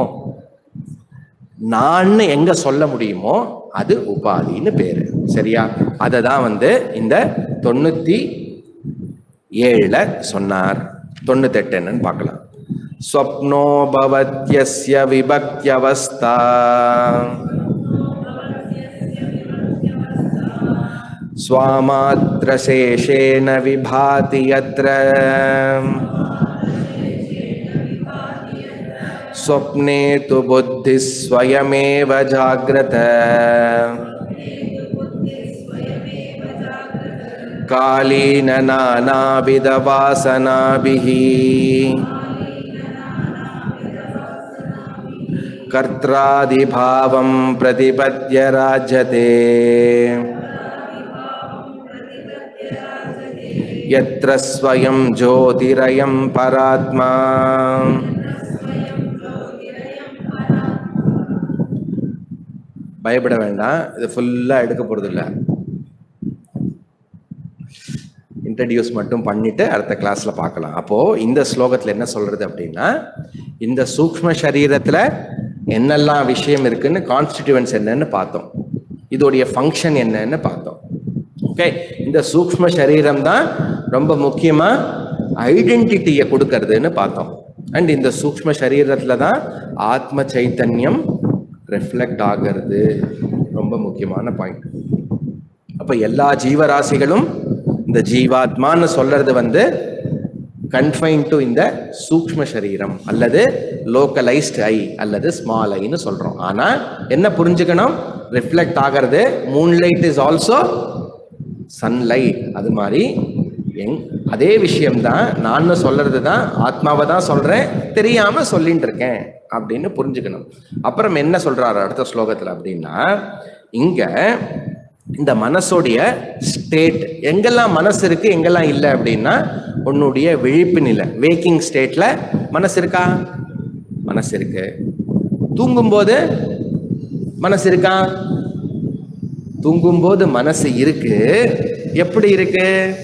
நான் எங்க சொல்ல முடியுமோ அது உபாதின்னு பேரு சரியா அதை தான் வந்து இந்த தொண்ணூத்தி ஏழுல சொன்னார் தொண்ணூத்தெட்டு என்னன்னு பார்க்கலாம் ஸ்வப்னோ பவத்யஸ்ய விபக்தியவஸ்தா स्वामात्रशेषेण विभाति यत्र स्वप्ने तु बुद्धिः स्वयमेव जाग्रत कालीन नानाविधवासनाभिः कर्त्रादिभावं प्रतिपद्य राजते यत्र स्वयं ज्योतिरयं परात्मा பயப்பட வேண்டாம் இது ஃபுல்லா எடுக்க போறது இல்ல இன்ட்ரடியூஸ் மட்டும் பண்ணிட்டு அடுத்த கிளாஸ்ல பார்க்கலாம் அப்போ இந்த ஸ்லோகத்துல என்ன சொல்றது அப்படின்னா இந்த சூக்ஷ்ம சரீரத்துல என்னெல்லாம் விஷயம் இருக்குன்னு கான்ஸ்டிடியூவன்ஸ் என்னன்னு பார்த்தோம் இதோடைய ஃபங்க்ஷன் என்னன்னு பார்த்தோம் ஓகே இந்த சூக்ஷ்ம சரீரம் தான் ரொம்ப முக்கியமா ஐடென்டிட்டியை கொடுக்கறதுன்னு பார்த்தோம் அண்ட் இந்த சூக்ஷ்ம சரீரத்துல தான் ஆத்ம சைத்தன்யம் ரெஃப்ளெக்ட் ஆகிறது ரொம்ப முக்கியமான பாயிண்ட் அப்ப எல்லா ஜீவராசிகளும் இந்த ஜீவாத்மான்னு சொல்றது வந்து கன்ஃபைன் டு இந்த சூக்ஷ்ம சரீரம் அல்லது லோக்கலைஸ்ட் ஐ அல்லது ஸ்மால் ஐன்னு சொல்றோம் ஆனா என்ன புரிஞ்சுக்கணும் ரிஃப்ளெக்ட் ஆகிறது மூன்லைட் இஸ் ஆல்சோ சன்லைட் அது மாதிரி எங் அதே விஷயம்தான் நான் சொல்றது தான் ஆத்மாவை தான் சொல்றேன் தெரியாம சொல்லிட்டு இருக்கேன் அப்படின்னு புரிஞ்சுக்கணும் அப்புறம் என்ன சொல்றாரு அடுத்த ஸ்லோகத்துல அப்படின்னா இங்க இந்த மனசோடைய ஸ்டேட் எங்கெல்லாம் மனசு இருக்கு எங்கெல்லாம் இல்லை அப்படின்னா உன்னுடைய விழிப்பு நிலை வேக்கிங் ஸ்டேட்ல மனசு இருக்கா மனசு இருக்கு தூங்கும்போது மனசு இருக்கா தூங்கும்போது மனசு இருக்கு எப்படி இருக்கு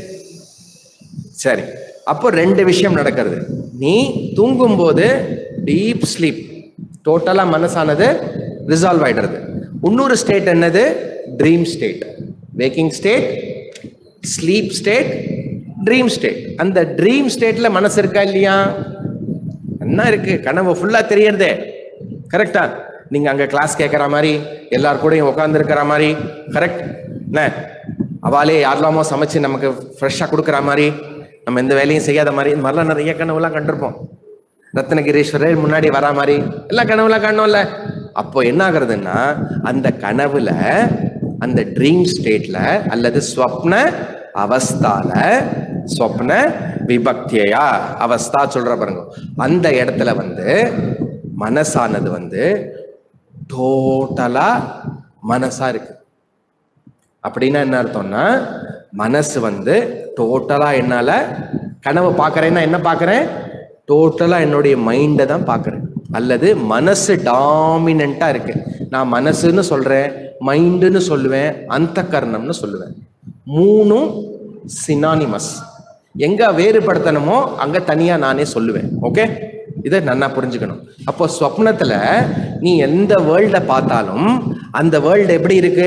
சரி அப்போ ரெண்டு விஷயம் நடக்கிறது நீ தூங்கும்போது டீப் ஸ்லீப் டோட்டலா மனசானது ரிசால்வ் ஆயிடுறது இன்னொரு ஸ்டேட் என்னது dream state waking state sleep state dream state அந்த ட்ரீம் ஸ்டேட்ல மனசு இருக்கா இல்லையா என்ன இருக்கு கனவு ஃபுல்லா தெரியறதே கரெக்டா நீங்க அங்க கிளாஸ் கேட்கற மாதிரி எல்லார் கூடயும் உட்கார்ந்து இருக்கிற மாதிரி கரெக்ட் என்ன அவாலே யாரெல்லாமோ சமைச்சு நமக்கு ஃப்ரெஷ்ஷாக கொடுக்குற மாதிரி நம்ம எந்த வேலையும் செய்யாத மாதிரி இந்த மாதிரிலாம் நிறைய கனவுலாம் கண்டிருப்போம் ரத்னகிரீஸ்வரர் முன்னாடி வரா மாதிரி எல்லாம் கனவுலாம் காணோம்ல அப்போ என்ன ஆகுறதுன்னா அந்த கனவுல அந்த ட்ரீம் ஸ்டேட்ல அல்லது ஸ்வப்ன அவஸ்தால ஸ்வப்ன விபக்தியா அவஸ்தா சொல்ற பாருங்க அந்த இடத்துல வந்து மனசானது வந்து டோட்டலா மனசா இருக்கு அப்படின்னா என்ன அர்த்தம்னா மனசு வந்து டோட்டலா என்னால கனவு பார்க்கறேன்னா என்ன பார்க்கறேன் டோட்டலா என்னுடைய மைண்டை தான் பார்க்கறேன் அல்லது மனசு டாமினண்டா இருக்கு நான் மனசுன்னு சொல்றேன் மைண்டுன்னு சொல்லுவேன் அந்த கரணம்னு சொல்லுவேன் மூணும் சினானிமஸ் எங்க வேறுபடுத்தணுமோ அங்க தனியா நானே சொல்லுவேன் ஓகே இதை நன்னா புரிஞ்சுக்கணும் அப்போ ஸ்வப்னத்துல நீ எந்த வேர்ல்ட பார்த்தாலும் அந்த வேர்ல்டு எப்படி இருக்கு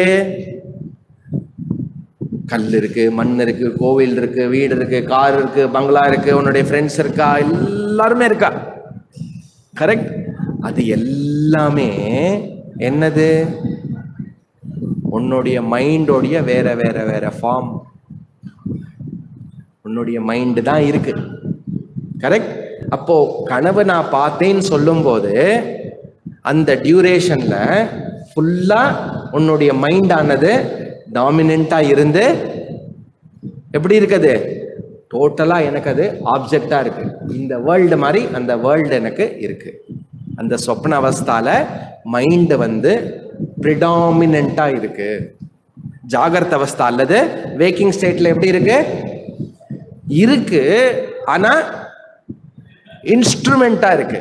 கல் இருக்கு மண் இருக்கு கோவில் இருக்கு வீடு இருக்கு கார் இருக்கு பங்களா இருக்கு உன்னுடைய ஃப்ரெண்ட்ஸ் இருக்கா எல்லாருமே இருக்கா கரெக்ட் அது எல்லாமே என்னது உன்னுடைய மைண்டோடைய வேற வேற வேற ஃபார்ம் உன்னுடைய மைண்டு தான் இருக்கு கரெக்ட் அப்போ கனவு நான் பார்த்தேன்னு சொல்லும்போது அந்த டியூரேஷன்ல ஃபுல்லா உன்னுடைய மைண்ட் ஆனது டாமினண்டா இருந்து எப்படி இருக்குது டோட்டலா எனக்கு அது ஆப்ஜெக்டா இருக்கு இந்த வேர்ல்டு மாதிரி அந்த வேர்ல்டு எனக்கு இருக்கு அந்த சொப்ன அவஸ்தால மைண்ட் வந்து ப்ரிடாமினண்டா இருக்கு ஜாகிரத அவஸ்தா அல்லது வேக்கிங் ஸ்டேட்ல எப்படி இருக்கு இருக்கு ஆனா இன்ஸ்ட்ருமெண்டா இருக்கு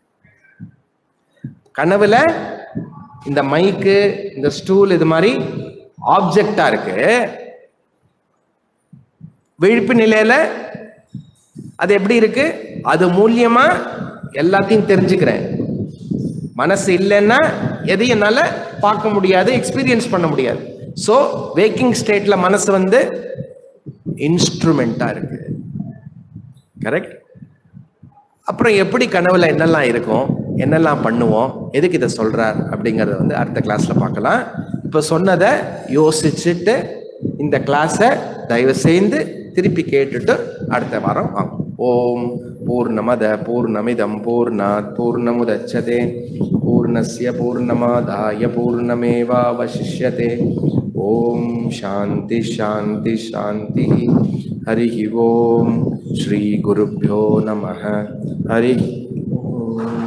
கனவுல இந்த மைக்கு இந்த ஸ்டூல் இது மாதிரி ஆப்ஜெக்டா இருக்கு விழிப்பு நிலையில அது எப்படி இருக்கு அது மூலியமா எல்லாத்தையும் தெரிஞ்சுக்கிறேன் மனசு இல்லைன்னா எதையும் என்னால பார்க்க முடியாது எக்ஸ்பீரியன்ஸ் பண்ண முடியாது ஸோ வேக்கிங் ஸ்டேட்ல மனசு வந்து இன்ஸ்ட்ருமெண்டா இருக்கு கரெக்ட் அப்புறம் எப்படி கனவுல என்னெல்லாம் இருக்கும் என்னெல்லாம் பண்ணுவோம் எதுக்கு இதை சொல்றார் அப்படிங்கறத வந்து அடுத்த கிளாஸ்ல பார்க்கலாம் இப்போ சொன்னதை யோசிச்சுட்டு இந்த கிளாஸை தயவு செய்து திருப்பி கேட்டுட்டு அடுத்த வாரம் வாங்க ஓம் பூர்ணமத பூர்ணமிதம் பூர்ணாத் பூர்ணமுதச்சதே பூர்ணஸ்ய பூர்ணமாதாய பூர்ணமேவாவசிஷ்யதே ஓம் சாந்தி சாந்தி சாந்தி ஹரி ஓம் ஸ்ரீ குருभ्यो நமः ஹரி ஓம்